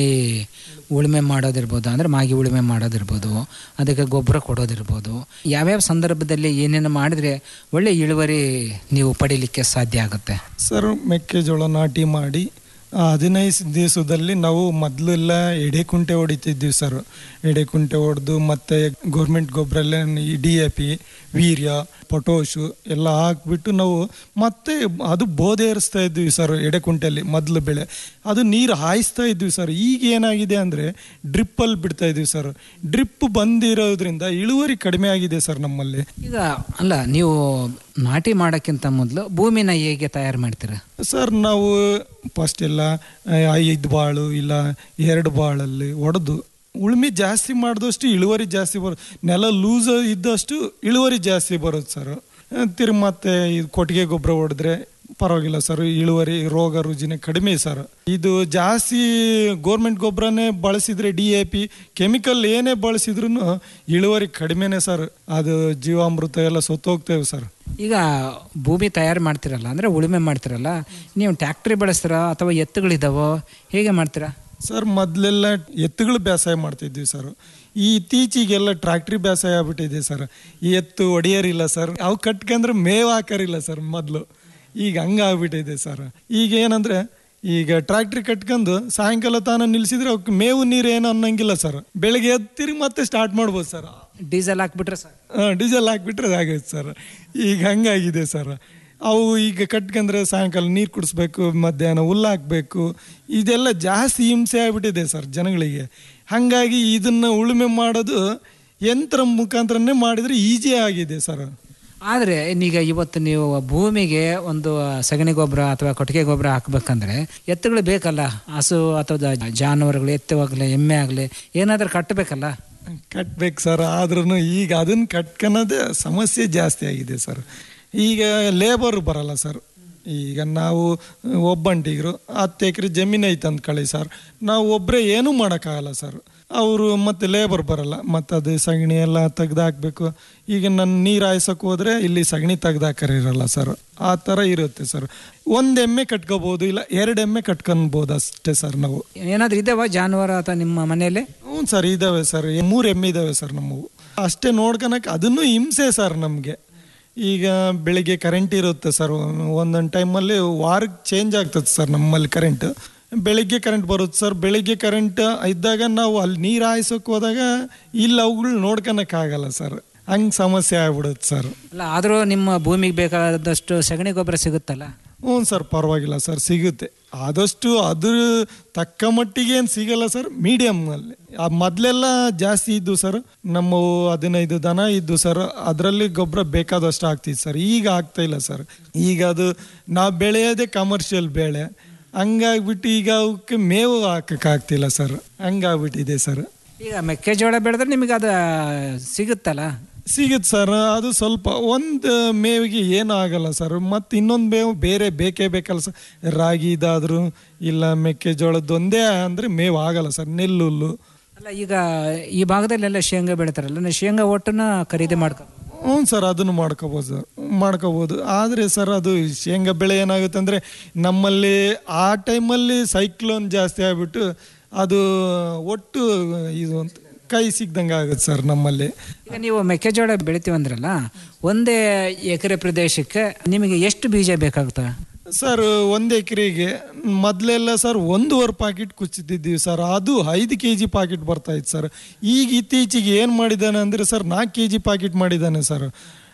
ಉಳುಮೆ ಮಾಡೋದಿರ್ಬೋದು ಅಂದರೆ ಮಾಗಿ ಉಳುಮೆ ಮಾಡೋದಿರ್ಬೋದು ಅದಕ್ಕೆ ಗೊಬ್ಬರ ಕೊಡೋದಿರ್ಬೋದು ಯಾವ್ಯಾವ ಸಂದರ್ಭದಲ್ಲಿ ಏನೇನು ಮಾಡಿದರೆ ಒಳ್ಳೆ ಇಳುವರಿ ನೀವು ಪಡೀಲಿಕ್ಕೆ ಸಾಧ್ಯ ಆಗುತ್ತೆ ಸರ್ ಮೆಕ್ಕೆಜೋಳ ನಾಟಿ ಮಾಡಿ ಆ ಹದಿನೈದು ದಿವಸದಲ್ಲಿ ನಾವು ಮೊದಲೆಲ್ಲ ಎಡೆಕುಂಟೆ ಹೊಡಿತಿದ್ವಿ ಸರ್ ಎಡೆಕುಂಟೆ ಹೊಡೆದು ಮತ್ತೆ ಗೌರ್ಮೆಂಟ್ ಗೊಬ್ಬರ ಎಲ್ಲ ಡಿ ಎ ಪಿ ವೀರ್ಯ ಪೊಟೋಶು ಎಲ್ಲ ಹಾಕ್ಬಿಟ್ಟು ನಾವು ಮತ್ತೆ ಅದು ಬೋಧೆ ಏರಿಸ್ತಾ ಇದ್ವಿ ಸರ್ ಎಡೆಕುಂಟೆಯಲ್ಲಿ ಮೊದಲು ಬೆಳೆ ಅದು ನೀರು ಹಾಯಿಸ್ತಾ ಇದ್ವಿ ಸರ್ ಈಗ ಏನಾಗಿದೆ ಅಂದರೆ ಡ್ರಿಪ್ಪಲ್ಲಿ ಬಿಡ್ತಾ ಇದ್ವಿ ಸರ್ ಡ್ರಿಪ್ ಬಂದಿರೋದ್ರಿಂದ ಇಳುವರಿ ಕಡಿಮೆ ಆಗಿದೆ ಸರ್ ನಮ್ಮಲ್ಲಿ ಈಗ ಅಲ್ಲ ನೀವು ನಾಟಿ ಮಾಡೋಕ್ಕಿಂತ ಮೊದಲು ಭೂಮಿನ ಹೇಗೆ ತಯಾರು ಮಾಡ್ತೀರಾ ಸರ್ ನಾವು ಫಸ್ಟ್ ಎಲ್ಲ ಐದು ಬಾಳು ಇಲ್ಲ ಎರಡು ಬಾಳಲ್ಲಿ ಹೊಡೆದು ಉಳುಮೆ ಜಾಸ್ತಿ ಮಾಡಿದಷ್ಟು ಇಳುವರಿ ಜಾಸ್ತಿ ಬರೋದು ನೆಲ ಲೂಸ್ ಇದ್ದಷ್ಟು ಇಳುವರಿ ಜಾಸ್ತಿ ಬರುತ್ತೆ ಸರ್ ತಿರ್ಗಿ ಮತ್ತೆ ಇದು ಕೊಟ್ಟಿಗೆ ಗೊಬ್ಬರ ಹೊಡೆದ್ರೆ ಪರವಾಗಿಲ್ಲ ಸರ್ ಇಳುವರಿ ರೋಗ ರುಜಿನ ಕಡಿಮೆ ಸರ್ ಇದು ಜಾಸ್ತಿ ಗೋರ್ಮೆಂಟ್ ಗೊಬ್ಬರನೇ ಬಳಸಿದ್ರೆ ಡಿ ಎ ಪಿ ಕೆಮಿಕಲ್ ಏನೇ ಬಳಸಿದ್ರು ಇಳುವರಿ ಕಡಿಮೆನೇ ಸರ್ ಅದು ಜೀವಾಮೃತ ಎಲ್ಲ ಸತ್ತೋಗ್ತೇವೆ ಸರ್ ಈಗ ಭೂಮಿ ತಯಾರು ಮಾಡ್ತಿರಲ್ಲ ಅಂದರೆ ಉಳುಮೆ ಮಾಡ್ತಿರಲ್ಲ ನೀವು ಟ್ಯಾಕ್ಟ್ರಿ ಬಳಸ್ತೀರಾ ಅಥವಾ ಎತ್ತುಗಳಿದಾವೋ ಹೇಗೆ ಮಾಡ್ತೀರಾ ಸರ್ ಮೊದಲೆಲ್ಲ ಎತ್ತುಗಳು ಬೇಸಾಯ ಮಾಡ್ತಿದ್ವಿ ಸರ್ ಈ ಇತ್ತೀಚೆಗೆಲ್ಲ ಟ್ರಾಕ್ಟ್ರಿ ಬೇಸಾಯ ಆಗ್ಬಿಟ್ಟಿದೆ ಸರ್ ಈ ಎತ್ತು ಹೊಡೆಯರಿಲ್ಲ ಸರ್ ಅವು ಕಟ್ಕೊಂಡ್ರೆ ಮೇವು ಹಾಕರಿಲ್ಲ ಸರ್ ಮೊದಲು ಈಗ ಹಂಗಾಗ್ಬಿಟ್ಟಿದೆ ಸರ್ ಈಗ ಏನಂದ್ರೆ ಈಗ ಟ್ರಾಕ್ಟ್ರಿ ಕಟ್ಕೊಂಡು ಸಾಯಂಕಾಲ ತಾನ ನಿಲ್ಸಿದ್ರೆ ಅವಕ್ಕೆ ಮೇವು ನೀರು ಏನು ಅನ್ನಂಗಿಲ್ಲ ಸರ್ ಬೆಳಗ್ಗೆ ಎದ್ದು ತಿರುಗಿ ಮತ್ತೆ ಸ್ಟಾರ್ಟ್ ಮಾಡ್ಬೋದು ಸರ್ ಡೀಸೆಲ್ ಹಾಕ್ಬಿಟ್ರೆ ಸರ್ ಡೀಸೆಲ್ ಹಾಕ್ಬಿಟ್ರೆ ಆಗೈತೆ ಸರ್ ಈಗ ಹಂಗಾಗಿದೆ ಸರ್ ಅವು ಈಗ ಕಟ್ಕೊಂಡ್ರೆ ಸಾಯಂಕಾಲ ನೀರು ಕುಡಿಸ್ಬೇಕು ಮಧ್ಯಾಹ್ನ ಹುಲ್ಲು ಹಾಕಬೇಕು ಇದೆಲ್ಲ ಜಾಸ್ತಿ ಹಿಂಸೆ ಆಗ್ಬಿಟ್ಟಿದೆ ಸರ್ ಜನಗಳಿಗೆ ಹಾಗಾಗಿ ಇದನ್ನು ಉಳುಮೆ ಮಾಡೋದು ಯಂತ್ರ ಮುಖಾಂತರನೇ ಮಾಡಿದರೆ ಈಜಿ ಆಗಿದೆ ಸರ್ ಆದರೆ ಈಗ ಇವತ್ತು ನೀವು ಭೂಮಿಗೆ ಒಂದು ಸಗಣಿ ಗೊಬ್ಬರ ಅಥವಾ ಕೊಟ್ಟಿಗೆ ಗೊಬ್ಬರ ಹಾಕ್ಬೇಕಂದ್ರೆ ಎತ್ತುಗಳು ಬೇಕಲ್ಲ ಹಸು ಅಥವಾ ಜಾನುವಾರುಗಳು ಎತ್ತುವಾಗಲಿ ಎಮ್ಮೆ ಆಗಲಿ ಏನಾದರೂ ಕಟ್ಟಬೇಕಲ್ಲ ಕಟ್ಬೇಕು ಸರ್ ಆದ್ರೂ ಈಗ ಅದನ್ನು ಕಟ್ಕೊಳೋದೇ ಸಮಸ್ಯೆ ಜಾಸ್ತಿ ಆಗಿದೆ ಸರ್ ಈಗ ಲೇಬರ್ ಬರಲ್ಲ ಸರ್ ಈಗ ನಾವು ಒಬ್ಬಂಟಿಗರು ಹತ್ತು ಎಕರೆ ಜಮೀನು ಐತೆ ಅಂದ್ಕೊಳ್ಳಿ ಸರ್ ನಾವು ಒಬ್ಬರೇ ಏನೂ ಮಾಡೋಕ್ಕಾಗಲ್ಲ ಸರ್ ಅವರು ಮತ್ತೆ ಲೇಬರ್ ಬರಲ್ಲ ಮತ್ತು ಅದು ಸಗಣಿ ಎಲ್ಲ ತೆಗ್ದು ಹಾಕ್ಬೇಕು ಈಗ ನನ್ನ ನೀರು ಹಾಯ್ಸೋಕೆ ಹೋದ್ರೆ ಇಲ್ಲಿ ಸಗಣಿ ತೆಗ್ದು ಹಾಕರಿರಲ್ಲ ಸರ್ ಆ ಥರ ಇರುತ್ತೆ ಸರ್ ಒಂದು ಎಮ್ಮೆ ಕಟ್ಕೋಬೋದು ಇಲ್ಲ ಎರಡು ಎಮ್ಮೆ ಕಟ್ಕೊಬೋದು ಅಷ್ಟೇ ಸರ್ ನಾವು ಏನಾದರೂ ಇದಾವ ಜಾನುವಾರು ಅಥವಾ ನಿಮ್ಮ ಮನೆಯಲ್ಲಿ ಹ್ಞೂ ಸರ್ ಇದ್ದಾವೆ ಸರ್ ಮೂರು ಎಮ್ಮೆ ಇದ್ದಾವೆ ಸರ್ ನಮ್ಮವು ಅಷ್ಟೇ ನೋಡ್ಕೊಳಕ್ಕೆ ಅದನ್ನು ಹಿಂಸೆ ಸರ್ ನಮಗೆ ಈಗ ಬೆಳಿಗ್ಗೆ ಕರೆಂಟ್ ಇರುತ್ತೆ ಸರ್ ಒಂದೊಂದು ಟೈಮಲ್ಲಿ ವಾರಕ್ಕೆ ಚೇಂಜ್ ಆಗ್ತದೆ ಸರ್ ನಮ್ಮಲ್ಲಿ ಕರೆಂಟ್ ಬೆಳಿಗ್ಗೆ ಕರೆಂಟ್ ಬರುತ್ತೆ ಸರ್ ಬೆಳಿಗ್ಗೆ ಕರೆಂಟ್ ಇದ್ದಾಗ ನಾವು ಅಲ್ಲಿ ನೀರು ಹಾಯಿಸೋಕೆ ಹೋದಾಗ ಇಲ್ಲಿ ಅವುಗಳು ನೋಡ್ಕೊಳಕ್ಕಾಗಲ್ಲ ಸರ್ ಹಂಗೆ ಸಮಸ್ಯೆ ಆಗ್ಬಿಡುತ್ತೆ ಸರ್ ಅಲ್ಲ ಆದರೂ ನಿಮ್ಮ ಭೂಮಿಗೆ ಬೇಕಾದಷ್ಟು ಸಗಣಿ ಗೊಬ್ಬರ ಸಿಗುತ್ತಲ್ಲ ಹ್ಞೂ ಸರ್ ಪರವಾಗಿಲ್ಲ ಸರ್ ಸಿಗುತ್ತೆ ಆದಷ್ಟು ಅದ್ರ ತಕ್ಕ ಮಟ್ಟಿಗೆ ಏನು ಸಿಗಲ್ಲ ಸರ್ ಮೀಡಿಯಮ್ನಲ್ಲಿ ಮೊದಲೆಲ್ಲ ಜಾಸ್ತಿ ಇದ್ದು ಸರ್ ನಮ್ಮ ಹದಿನೈದು ದನ ಇದ್ದು ಸರ್ ಅದರಲ್ಲಿ ಗೊಬ್ಬರ ಬೇಕಾದಷ್ಟು ಆಗ್ತಿತ್ತು ಸರ್ ಈಗ ಆಗ್ತಾ ಇಲ್ಲ ಸರ್ ಈಗ ಅದು ನಾವು ಬೆಳೆಯೋದೇ ಕಮರ್ಷಿಯಲ್ ಬೆಳೆ ಹಂಗಾಗ್ಬಿಟ್ಟು ಈಗ ಅವಕ್ಕೆ ಮೇವು ಹಾಕಕ್ಕಾಗ್ತಿಲ್ಲ ಸರ್ ಹಂಗಾಗ್ಬಿಟ್ಟಿದೆ ಸರ್ ಈಗ ಮೆಕ್ಕೆಜೋಳ ಬೆಳೆದ್ರೆ ನಿಮಗೆ ಅದು ಸಿಗುತ್ತಲ್ಲ ಸಿಗುತ್ತೆ ಸರ್ ಅದು ಸ್ವಲ್ಪ ಒಂದು ಮೇವಿಗೆ ಏನೂ ಆಗಲ್ಲ ಸರ್ ಮತ್ತು ಇನ್ನೊಂದು ಮೇವು ಬೇರೆ ಬೇಕೇ ಬೇಕಲ್ಲ ಸರ್ ರಾಗಿ ಇದಾದರೂ ಇಲ್ಲ ಮೆಕ್ಕೆಜೋಳದ್ದು ಒಂದೇ ಅಂದರೆ ಮೇವು ಆಗಲ್ಲ ಸರ್ ನೆಲ್ಲುಲ್ಲು ಅಲ್ಲ ಈಗ ಈ ಭಾಗದಲ್ಲೆಲ್ಲ ಶೇಂಗಾ ಬೆಳಿತಾರಲ್ಲ ನೀವು ಶೇಂಗಾ ಒಟ್ಟನ್ನ ಖರೀದಿ ಮಾಡ್ಕೊ ಹ್ಞೂ ಸರ್ ಅದನ್ನು ಮಾಡ್ಕೋಬೋದು ಸರ್ ಮಾಡ್ಕೋಬೋದು ಆದರೆ ಸರ್ ಅದು ಶೇಂಗಾ ಬೆಳೆ ಏನಾಗುತ್ತೆ ಅಂದರೆ ನಮ್ಮಲ್ಲಿ ಆ ಟೈಮಲ್ಲಿ ಸೈಕ್ಲೋನ್ ಜಾಸ್ತಿ ಆಗಿಬಿಟ್ಟು ಅದು ಒಟ್ಟು ಇದು ಅಂತ ಕೈ ಸಿಗ್ದಂಗೆ ಆಗುತ್ತೆ ಸರ್ ನಮ್ಮಲ್ಲಿ ಈಗ ನೀವು ಮೆಕ್ಕೆಜೋಳ ಬೆಳಿತೀವಿ ಅಂದ್ರಲ್ಲ ಒಂದೇ ಎಕರೆ ಪ್ರದೇಶಕ್ಕೆ ನಿಮಗೆ ಎಷ್ಟು ಬೀಜ ಬೇಕಾಗುತ್ತೆ ಸರ್ ಒಂದು ಎಕರೆಗೆ ಮೊದಲೆಲ್ಲ ಸರ್ ಒಂದೂವರೆ ಪಾಕೆಟ್ ಕುಚ್ಚಿದ್ದಿದ್ದೀವಿ ಸರ್ ಅದು ಐದು ಕೆ ಜಿ ಪಾಕೆಟ್ ಬರ್ತಾ ಇತ್ತು ಸರ್ ಈಗ ಇತ್ತೀಚೆಗೆ ಏನು ಮಾಡಿದ್ದಾನೆ ಅಂದರೆ ಸರ್ ನಾಲ್ಕು ಕೆ ಜಿ ಪಾಕೆಟ್ ಮಾಡಿದ್ದಾನೆ ಸರ್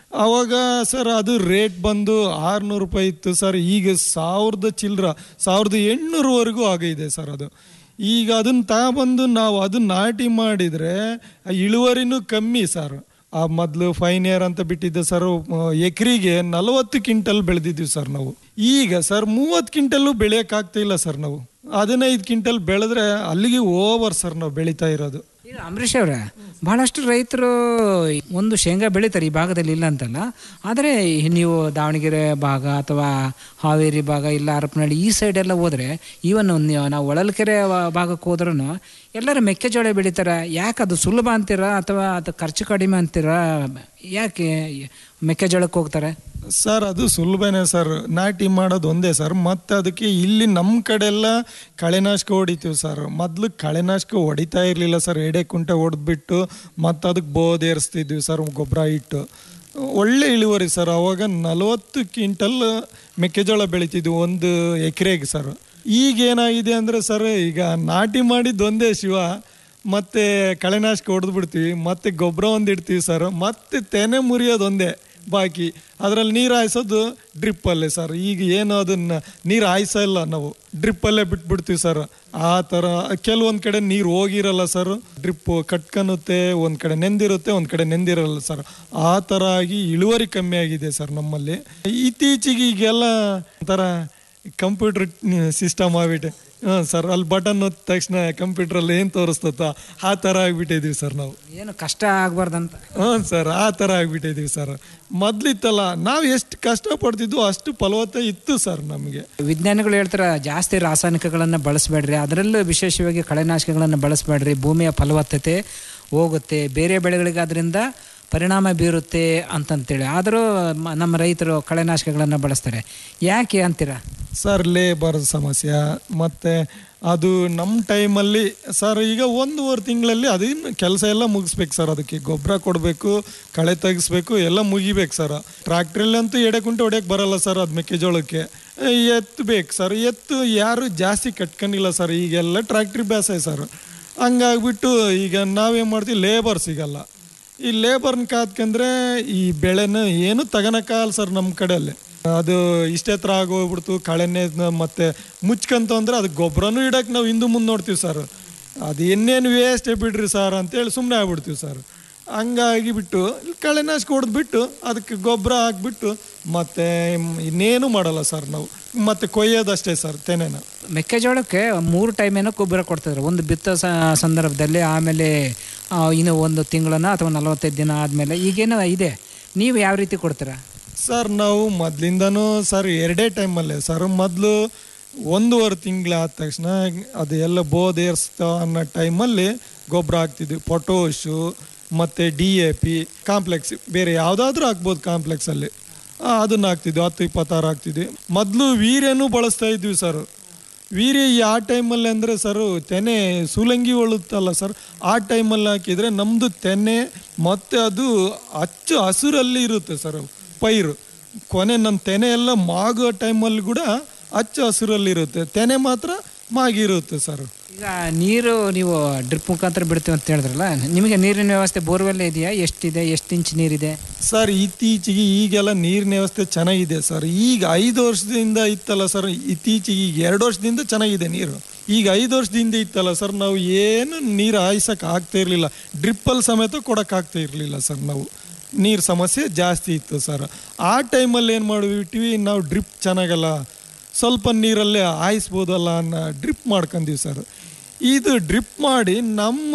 ಅವಾಗ ಸರ್ ಅದು ರೇಟ್ ಬಂದು ಆರುನೂರು ರೂಪಾಯಿ ಇತ್ತು ಸರ್ ಈಗ ಸಾವಿರದ ಚಿಲ್ಲರ ಸಾವಿರದ ಎಂಟುನೂರವರೆಗೂ ಆಗಿದೆ ಸರ್ ಅದು ಈಗ ಅದನ್ನ ತಗೊಬಂದು ನಾವು ಅದನ್ನ ನಾಟಿ ಮಾಡಿದರೆ ಇಳುವರಿನೂ ಕಮ್ಮಿ ಸರ್ ಆ ಮೊದಲು ಫೈನ್ ಇಯರ್ ಅಂತ ಬಿಟ್ಟಿದ್ದ ಸರ್ ಎಕರೆಗೆ ನಲವತ್ತು ಕ್ವಿಂಟಲ್ ಬೆಳೆದಿದ್ವಿ ಸರ್ ನಾವು ಈಗ ಸರ್ ಮೂವತ್ತು ಕ್ವಿಂಟಲ್ಲು ಬೆಳೆಯೋಕ್ಕಾಗ್ತಾ ಇಲ್ಲ ಸರ್ ನಾವು ಹದಿನೈದು ಕ್ವಿಂಟಲ್ ಬೆಳೆದ್ರೆ ಅಲ್ಲಿಗೆ ಓವರ್ ಸರ್ ನಾವು ಬೆಳೀತಾ ಇರೋದು ಈಗ ಅಂಬರೀಷ್ ಅವರೇ ಬಹಳಷ್ಟು ರೈತರು ಒಂದು ಶೇಂಗಾ ಬೆಳೀತಾರೆ ಈ ಭಾಗದಲ್ಲಿ ಇಲ್ಲ ಅಂತಲ್ಲ ಆದರೆ ನೀವು ದಾವಣಗೆರೆ ಭಾಗ ಅಥವಾ ಹಾವೇರಿ ಭಾಗ ಇಲ್ಲ ಹರಪನಹಳ್ಳಿ ಈ ಸೈಡ್ ಎಲ್ಲ ಹೋದ್ರೆ ಈವನ್ ನಾವು ಹೊಳಲ್ಕೆರೆ ವ- ಭಾಗಕ್ಕೆ ಹೋದ್ರೂ ಎಲ್ಲರೂ ಮೆಕ್ಕೆಜೋಳ ಬೆಳೀತಾರೆ ಯಾಕೆ ಅದು ಸುಲಭ ಅಂತೀರಾ ಅಥವಾ ಅದು ಖರ್ಚು ಕಡಿಮೆ ಅಂತೀರಾ ಯಾಕೆ ಮೆಕ್ಕೆಜೋಳಕ್ಕೆ ಹೋಗ್ತಾರೆ ಸರ್ ಅದು ಸುಲಭನೇ ಸರ್ ನಾಟಿ ಮಾಡೋದು ಒಂದೇ ಸರ್ ಮತ್ತೆ ಅದಕ್ಕೆ ಇಲ್ಲಿ ನಮ್ಮ ಕಡೆ ಎಲ್ಲ ಕಳೆನಾಶಕ ಹೊಡಿತೀವಿ ಸರ್ ಮೊದಲು ಕಳೆನಾಶಕ ಹೊಡಿತಾ ಇರಲಿಲ್ಲ ಸರ್ ಎಡೆ ಕುಂಟೆ ಹೊಡೆದ್ಬಿಟ್ಟು ಮತ್ತು ಅದಕ್ಕೆ ಬೋಧೇರಿಸ್ತಿದ್ವಿ ಸರ್ ಗೊಬ್ಬರ ಇಟ್ಟು ಒಳ್ಳೆ ಇಳುವರಿ ಸರ್ ಅವಾಗ ನಲವತ್ತು ಕ್ವಿಂಟಲ್ ಮೆಕ್ಕೆಜೋಳ ಬೆಳಿತಿದ್ವಿ ಒಂದು ಎಕರೆಗೆ ಸರ್ ಈಗ ಏನಾಗಿದೆ ಅಂದರೆ ಸರ್ ಈಗ ನಾಟಿ ಮಾಡಿದ್ದು ಒಂದೇ ಶಿವ ಮತ್ತೆ ಕಳೆನಾಶಕ ಹೊಡೆದು ಬಿಡ್ತೀವಿ ಮತ್ತೆ ಗೊಬ್ಬರ ಒಂದು ಇಡ್ತೀವಿ ಸರ್ ಮತ್ತೆ ತೆನೆ ಮುರಿಯೋದು ಒಂದೇ ಬಾಕಿ ಅದರಲ್ಲಿ ನೀರು ಹಾಯಿಸೋದು ಡ್ರಿಪ್ಪಲ್ಲೇ ಸರ್ ಈಗ ಏನು ಅದನ್ನ ನೀರು ಹಾಯಿಸಲ್ಲ ನಾವು ಡ್ರಿಪ್ಪಲ್ಲೇ ಬಿಟ್ಬಿಡ್ತೀವಿ ಸರ್ ಆ ಥರ ಕೆಲವೊಂದು ಕಡೆ ನೀರು ಹೋಗಿರಲ್ಲ ಸರ್ ಡ್ರಿಪ್ಪು ಕಟ್ಕೊನುತ್ತೆ ಒಂದು ಕಡೆ ನೆಂದಿರುತ್ತೆ ಒಂದು ಕಡೆ ನೆಂದಿರಲ್ಲ ಸರ್ ಆ ಥರ ಆಗಿ ಇಳುವರಿ ಕಮ್ಮಿ ಆಗಿದೆ ಸರ್ ನಮ್ಮಲ್ಲಿ ಇತ್ತೀಚೆಗೆ ಈಗೆಲ್ಲ ಒಂಥರ ಕಂಪ್ಯೂಟರ್ ಸಿಸ್ಟಮ್ ಆಗ್ಬಿಟ್ಟೆ ಹಾಂ ಸರ್ ಅಲ್ಲಿ ಬಟನ್ ಒತ್ತ ತಕ್ಷಣ ಕಂಪ್ಯೂಟ್ರಲ್ಲಿ ಏನು ತೋರಿಸ್ತತ್ತ ಆ ಥರ ಆಗ್ಬಿಟ್ಟಿದೀವಿ ಸರ್ ನಾವು ಏನು ಕಷ್ಟ ಆಗ್ಬಾರ್ದಂತ ಹಾಂ ಸರ್ ಆ ಥರ ಆಗ್ಬಿಟ್ಟಿದೀವಿ ಸರ್ ಮೊದ್ಲಿತ್ತಲ್ಲ ನಾವು ಎಷ್ಟು ಕಷ್ಟಪಡ್ತಿದ್ವು ಅಷ್ಟು ಫಲವತ್ತ ಇತ್ತು ಸರ್ ನಮಗೆ ವಿಜ್ಞಾನಿಗಳು ಹೇಳ್ತಾರೆ ಜಾಸ್ತಿ ರಾಸಾಯನಿಕಗಳನ್ನು ಬಳಸಬೇಡ್ರಿ ಅದರಲ್ಲೂ ವಿಶೇಷವಾಗಿ ಕಳೆನಾಶಕಗಳನ್ನು ಬಳಸಬೇಡ್ರಿ ಭೂಮಿಯ ಫಲವತ್ತತೆ ಹೋಗುತ್ತೆ ಬೇರೆ ಬೆಳೆಗಳಿಗೆ ಅದರಿಂದ ಪರಿಣಾಮ ಬೀರುತ್ತೆ ಅಂತಂತೇಳಿ ಆದರೂ ಮ- ನಮ್ಮ ರೈತರು ಕಳೆನಾಶಕಗಳನ್ನು ಬಳಸ್ತಾರೆ ಯಾಕೆ ಅಂತೀರಾ ಸರ್ ಲೇಬರ್ ಸಮಸ್ಯೆ ಮತ್ತು ಅದು ನಮ್ಮ ಟೈಮಲ್ಲಿ ಸರ್ ಈಗ ಒಂದೂವರೆ ತಿಂಗಳಲ್ಲಿ ಅದೇನು ಕೆಲಸ ಎಲ್ಲ ಮುಗಿಸ್ಬೇಕು ಸರ್ ಅದಕ್ಕೆ ಗೊಬ್ಬರ ಕೊಡಬೇಕು ಕಳೆ ತೆಗಿಸ್ಬೇಕು ಎಲ್ಲ ಮುಗಿಬೇಕು ಸರ್ ಟ್ರ್ಯಾಕ್ಟ್ರಲ್ಲಂತೂ ಎಡೆ ಕುಂಟೆ ಹೊಡ್ಯಕ್ಕೆ ಬರಲ್ಲ ಸರ್ ಅದು ಮೆಕ್ಕೆಜೋಳಕ್ಕೆ ಎತ್ತು ಬೇಕು ಸರ್ ಎತ್ತು ಯಾರು ಜಾಸ್ತಿ ಕಟ್ಕೊಂಡಿಲ್ಲ ಸರ್ ಈಗೆಲ್ಲ ಟ್ರ್ಯಾಕ್ಟ್ರಿ ಬೇಸಾಯ ಸರ್ ಹಂಗಾಗ್ಬಿಟ್ಟು ಈಗ ನಾವೇನು ಮಾಡ್ತೀವಿ ಲೇಬರ್ ಸಿಗಲ್ಲ ಈ ಲೇಬರ್ನ ಕಾದ್ಕಂದ್ರೆ ಈ ಬೆಳೆನ ಏನು ತಗೊಳಕ್ಕಾಗಲ್ಲ ಸರ್ ನಮ್ಮ ಕಡೆಯಲ್ಲಿ ಅದು ಇಷ್ಟೇ ಥರ ಆಗೋಗ್ಬಿಡ್ತು ಕಳೆನೆ ಮತ್ತೆ ಮುಚ್ಕಂತ ಅಂದ್ರೆ ಅದಕ್ಕೆ ಗೊಬ್ಬರನೂ ಇಡಕ್ಕೆ ನಾವು ಹಿಂದೆ ಮುಂದೆ ನೋಡ್ತೀವಿ ಸರ್ ಅದು ಇನ್ನೇನು ವೇಸ್ಟೇ ಬಿಡ್ರಿ ಸರ್ ಅಂತೇಳಿ ಸುಮ್ಮನೆ ಆಗ್ಬಿಡ್ತೀವಿ ಸರ್ ಹಂಗಾಗಿ ಬಿಟ್ಟು ಕಳೆನಾಶಕ ಹೊಡೆದ್ಬಿಟ್ಟು ಅದಕ್ಕೆ ಗೊಬ್ಬರ ಹಾಕ್ಬಿಟ್ಟು ಮತ್ತೆ ಇನ್ನೇನು ಮಾಡಲ್ಲ ಸರ್ ನಾವು ಮತ್ತೆ ಕೊಯ್ಯೋದಷ್ಟೇ ಸರ್ ತೆನೆನ ಮೆಕ್ಕೆಜೋಳಕ್ಕೆ ಮೂರು ಟೈಮ್ ಏನೋ ಗೊಬ್ಬರ ಕೊಡ್ತಿದ್ರು ಒಂದು ಬಿತ್ತೋ ಸ- ಸಂದರ್ಭದಲ್ಲಿ ಆಮೇಲೆ ಆ, ಇನ್ನು ಒಂದು ತಿಂಗಳನ್ನ ಅಥವಾ ನಲವತ್ತೈದು ದಿನ ಆದಮೇಲೆ ಈಗೇನೋ ಇದೆ ನೀವು ಯಾವ ರೀತಿ ಕೊಡ್ತೀರಾ ಸರ್ ನಾವು ಮೊದ್ಲಿಂದನೂ ಸರ್ ಎರಡೇ ಟೈಮಲ್ಲೇ ಸರ್ ಮೊದಲು ಒಂದೂವರೆ ತಿಂಗಳಾದ ತಕ್ಷಣ ಅದು ಎಲ್ಲ ಬೋಧೇರಿಸ್ತಾ ಅನ್ನೋ ಟೈಮಲ್ಲಿ ಗೊಬ್ಬರ ಹಾಕ್ತಿದ್ವಿ ಪೊಟೋಶು ಮತ್ತು ಡಿ ಎ ಪಿ ಕಾಂಪ್ಲೆಕ್ಸ್ ಬೇರೆ ಯಾವುದಾದ್ರೂ ಹಾಕ್ಬೋದು ಕಾಂಪ್ಲೆಕ್ಸಲ್ಲಿ ಅದನ್ನ ಹಾಕ್ತಿದ್ವಿ ಹತ್ತು ಇಪ್ಪತ್ತಾರು ಹಾಕ್ತಿದ್ವಿ ಮೊದಲು ವೀರ್ಯನೂ ಬಳಸ್ತಾ ಇದ್ವಿ ಸರ್ ವೀರ್ಯ ಯಾವ ಟೈಮಲ್ಲಿ ಅಂದರೆ ಸರ್ ತೆನೆ ಸೂಲಂಗಿ ಒಳುತ್ತಲ್ಲ ಸರ್ ಆ ಟೈಮಲ್ಲಿ ಹಾಕಿದರೆ ನಮ್ಮದು ತೆನೆ ಮತ್ತು ಅದು ಅಚ್ಚು ಹಸುರಲ್ಲಿ ಇರುತ್ತೆ ಸರ್ ಪೈರು ಕೊನೆ ನಮ್ಮ ತೆನೆ ಎಲ್ಲ ಮಾಗೋ ಟೈಮಲ್ಲಿ ಕೂಡ ಹಚ್ಚು ಹಸುರಲ್ಲಿರುತ್ತೆ ತೆನೆ ಮಾತ್ರ ಮಾಗಿರುತ್ತೆ ಸರ್ ಈಗ ನೀರು ನೀವು ಡ್ರಿಪ್ ಮುಖಾಂತರ ಬಿಡ್ತೀವಿ ಅಂತ ಹೇಳಿದ್ರಲ್ಲ ನಿಮಗೆ ನೀರಿನ ವ್ಯವಸ್ಥೆ ಬೋರ್ವೆಲ್ ಇದೆಯಾ ಎಷ್ಟಿದೆ ಎಷ್ಟು ಇಂಚ್ ನೀರಿದೆ ಸರ್ ಇತ್ತೀಚೆಗೆ ಈಗೆಲ್ಲ ನೀರಿನ ವ್ಯವಸ್ಥೆ ಚೆನ್ನಾಗಿದೆ ಸರ್ ಈಗ ಐದು ವರ್ಷದಿಂದ ಇತ್ತಲ್ಲ ಸರ್ ಇತ್ತೀಚೆಗೆ ಈಗ ಎರಡು ವರ್ಷದಿಂದ ಚೆನ್ನಾಗಿದೆ ನೀರು ಈಗ ಐದು ವರ್ಷದಿಂದ ಇತ್ತಲ್ಲ ಸರ್ ನಾವು ಏನು ನೀರು ಹಾಯಿಸಕ್ಕೆ ಆಗ್ತಾ ಇರಲಿಲ್ಲ ಡ್ರಿಪ್ಪಲ್ಲಿ ಸಮೇತ ಕೊಡಕ್ಕೆ ಆಗ್ತಾ ಇರಲಿಲ್ಲ ಸರ್ ನಾವು ನೀರು ಸಮಸ್ಯೆ ಜಾಸ್ತಿ ಇತ್ತು ಸರ್ ಆ ಟೈಮಲ್ಲಿ ಏನು ಮಾಡಿಬಿಟ್ವಿ ನಾವು ಡ್ರಿಪ್ ಚೆನ್ನಾಗಲ್ಲ ಸ್ವಲ್ಪ ನೀರಲ್ಲೇ ಹಾಯಿಸ್ಬೋದಲ್ಲ ಅನ್ನೋ ಡ್ರಿಪ್ ಮಾಡ್ಕೊಂಡೀವಿ ಸರ್ ಇದು ಡ್ರಿಪ್ ಮಾಡಿ ನಮ್ಮ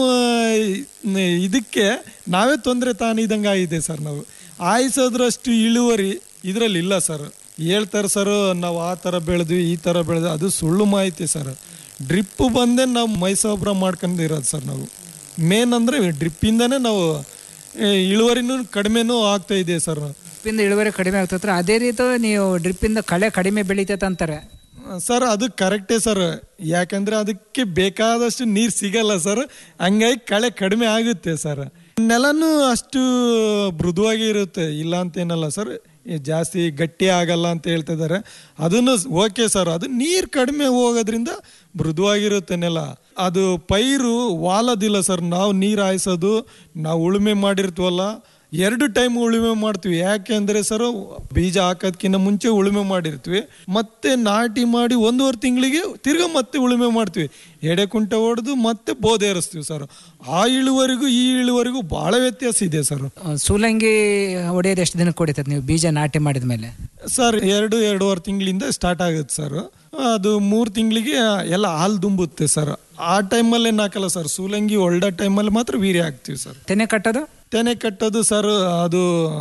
ಇದಕ್ಕೆ ನಾವೇ ತೊಂದರೆ ತಾನಿದಂಗೆ ಆಗಿದೆ ಸರ್ ನಾವು ಹಾಯಿಸೋದ್ರಷ್ಟು ಇಳುವರಿ ಇದರಲ್ಲಿ ಇಲ್ಲ ಸರ್ ಹೇಳ್ತಾರೆ ಸರ್ ನಾವು ಆ ಥರ ಬೆಳೆದ್ವಿ ಈ ಥರ ಬೆಳೆದ್ವಿ ಅದು ಸುಳ್ಳು ಮಾಹಿತಿ ಸರ್ ಡ್ರಿಪ್ ಬಂದೇ ನಾವು ಮೈಸೊಬ್ರ ಮಾಡ್ಕೊಂಡಿರೋದು ಸರ್ ನಾವು ಮೇನ್ ಅಂದರೆ ಡ್ರಿಪ್ಪಿಂದನೇ ನಾವು ಏ, ಇಳುವರಿನೂ ಕಡಿಮೆನೂ ಆಗ್ತಾ ಇದೆ ಸರ್ ಡ್ರಿಪ್ಪಿಂದ ಇಳುವರಿ ಕಡಿಮೆ ಆಗ್ತತ್ರ ಅದೇ ರೀತಿ ನೀವು ಡ್ರಿಪ್ಪಿಂದ ಕಳೆ ಕಡಿಮೆ ಬೆಳೀತೈತೆ ಅಂತಾರೆ ಸರ್ ಅದು ಕರೆಕ್ಟೇ ಸರ್ ಯಾಕಂದ್ರೆ ಅದಕ್ಕೆ ಬೇಕಾದಷ್ಟು ನೀರು ಸಿಗಲ್ಲ ಸರ್ ಹಂಗಾಗಿ ಕಳೆ ಕಡಿಮೆ ಆಗುತ್ತೆ ಸರ್ ನೆಲನೂ ಅಷ್ಟು ಮೃದುವಾಗಿ ಇರುತ್ತೆ ಇಲ್ಲ ಅಂತೇನಲ್ಲ ಸರ್ ಈ ಜಾಸ್ತಿ ಗಟ್ಟಿ ಆಗಲ್ಲ ಅಂತ ಹೇಳ್ತಿದ್ದಾರೆ ಅದನ್ನು ಓಕೆ ಸರ್ ಅದು ನೀರು ಕಡಿಮೆ ಹೋಗೋದ್ರಿಂದ ಮೃದುವಾಗಿರುತ್ತೆ ನೆಲ ಅದು ಪೈರು ವಾಲದಿಲ್ಲ ಸರ್ ನಾವು ನೀರು ಹಾಯಿಸೋದು ನಾವು ಉಳುಮೆ ಮಾಡಿರ್ತೀವಲ್ಲ ಎರಡು ಟೈಮ್ ಉಳುಮೆ ಮಾಡ್ತೀವಿ ಯಾಕೆ ಅಂದರೆ ಸರ್ ಬೀಜ ಹಾಕೋದ್ಕಿಂತ ಮುಂಚೆ ಉಳುಮೆ ಮಾಡಿರ್ತೀವಿ ಮತ್ತೆ ನಾಟಿ ಮಾಡಿ ಒಂದೂವರೆ ತಿಂಗಳಿಗೆ ತಿರ್ಗಾ ಮತ್ತೆ ಉಳುಮೆ ಮಾಡ್ತೀವಿ ಎಡೆ ಕುಂಟೆ ಹೊಡೆದು ಮತ್ತೆ ಬೋಧೆ ಏರಿಸ್ತೀವಿ ಸರ್ ಆ ಇಳುವರಿಗೂ ಈ ಇಳುವರಿಗೂ ಭಾಳ ವ್ಯತ್ಯಾಸ ಇದೆ ಸರ್ ಆ, ಸೂಲಂಗಿ ಹೊಡೆಯೋದು ಎಷ್ಟು ದಿನಕ್ಕೆ ಹೊಡಿತದೆ ನೀವು ಬೀಜ ನಾಟಿ ಮಾಡಿದ ಮೇಲೆ ಸರ್ ಎರಡು ಎರಡೂವರೆ ತಿಂಗಳಿಂದ ಸ್ಟಾರ್ಟ್ ಆಗುತ್ತೆ ಸರ್ ಅದು ಮೂರು ತಿಂಗಳಿಗೆ ಎಲ್ಲ ಹಾಲು ತುಂಬುತ್ತೆ ಸರ್ ಆ ಟೈಮಲ್ಲಿ ನಾಕಲ್ಲ ಸರ್ ಸೂಲಂಗಿ ಒಳ್ಳೆ ಟೈಮಲ್ಲಿ ಮಾತ್ರ ವೀರ್ಯ ಹಾಕ್ತೀವಿ ಸರ್ ತೆನೆ ಕಟ್ಟೋದು ತೆನೆ ಕಟ್ಟೋದು ಸರ್ ಅದು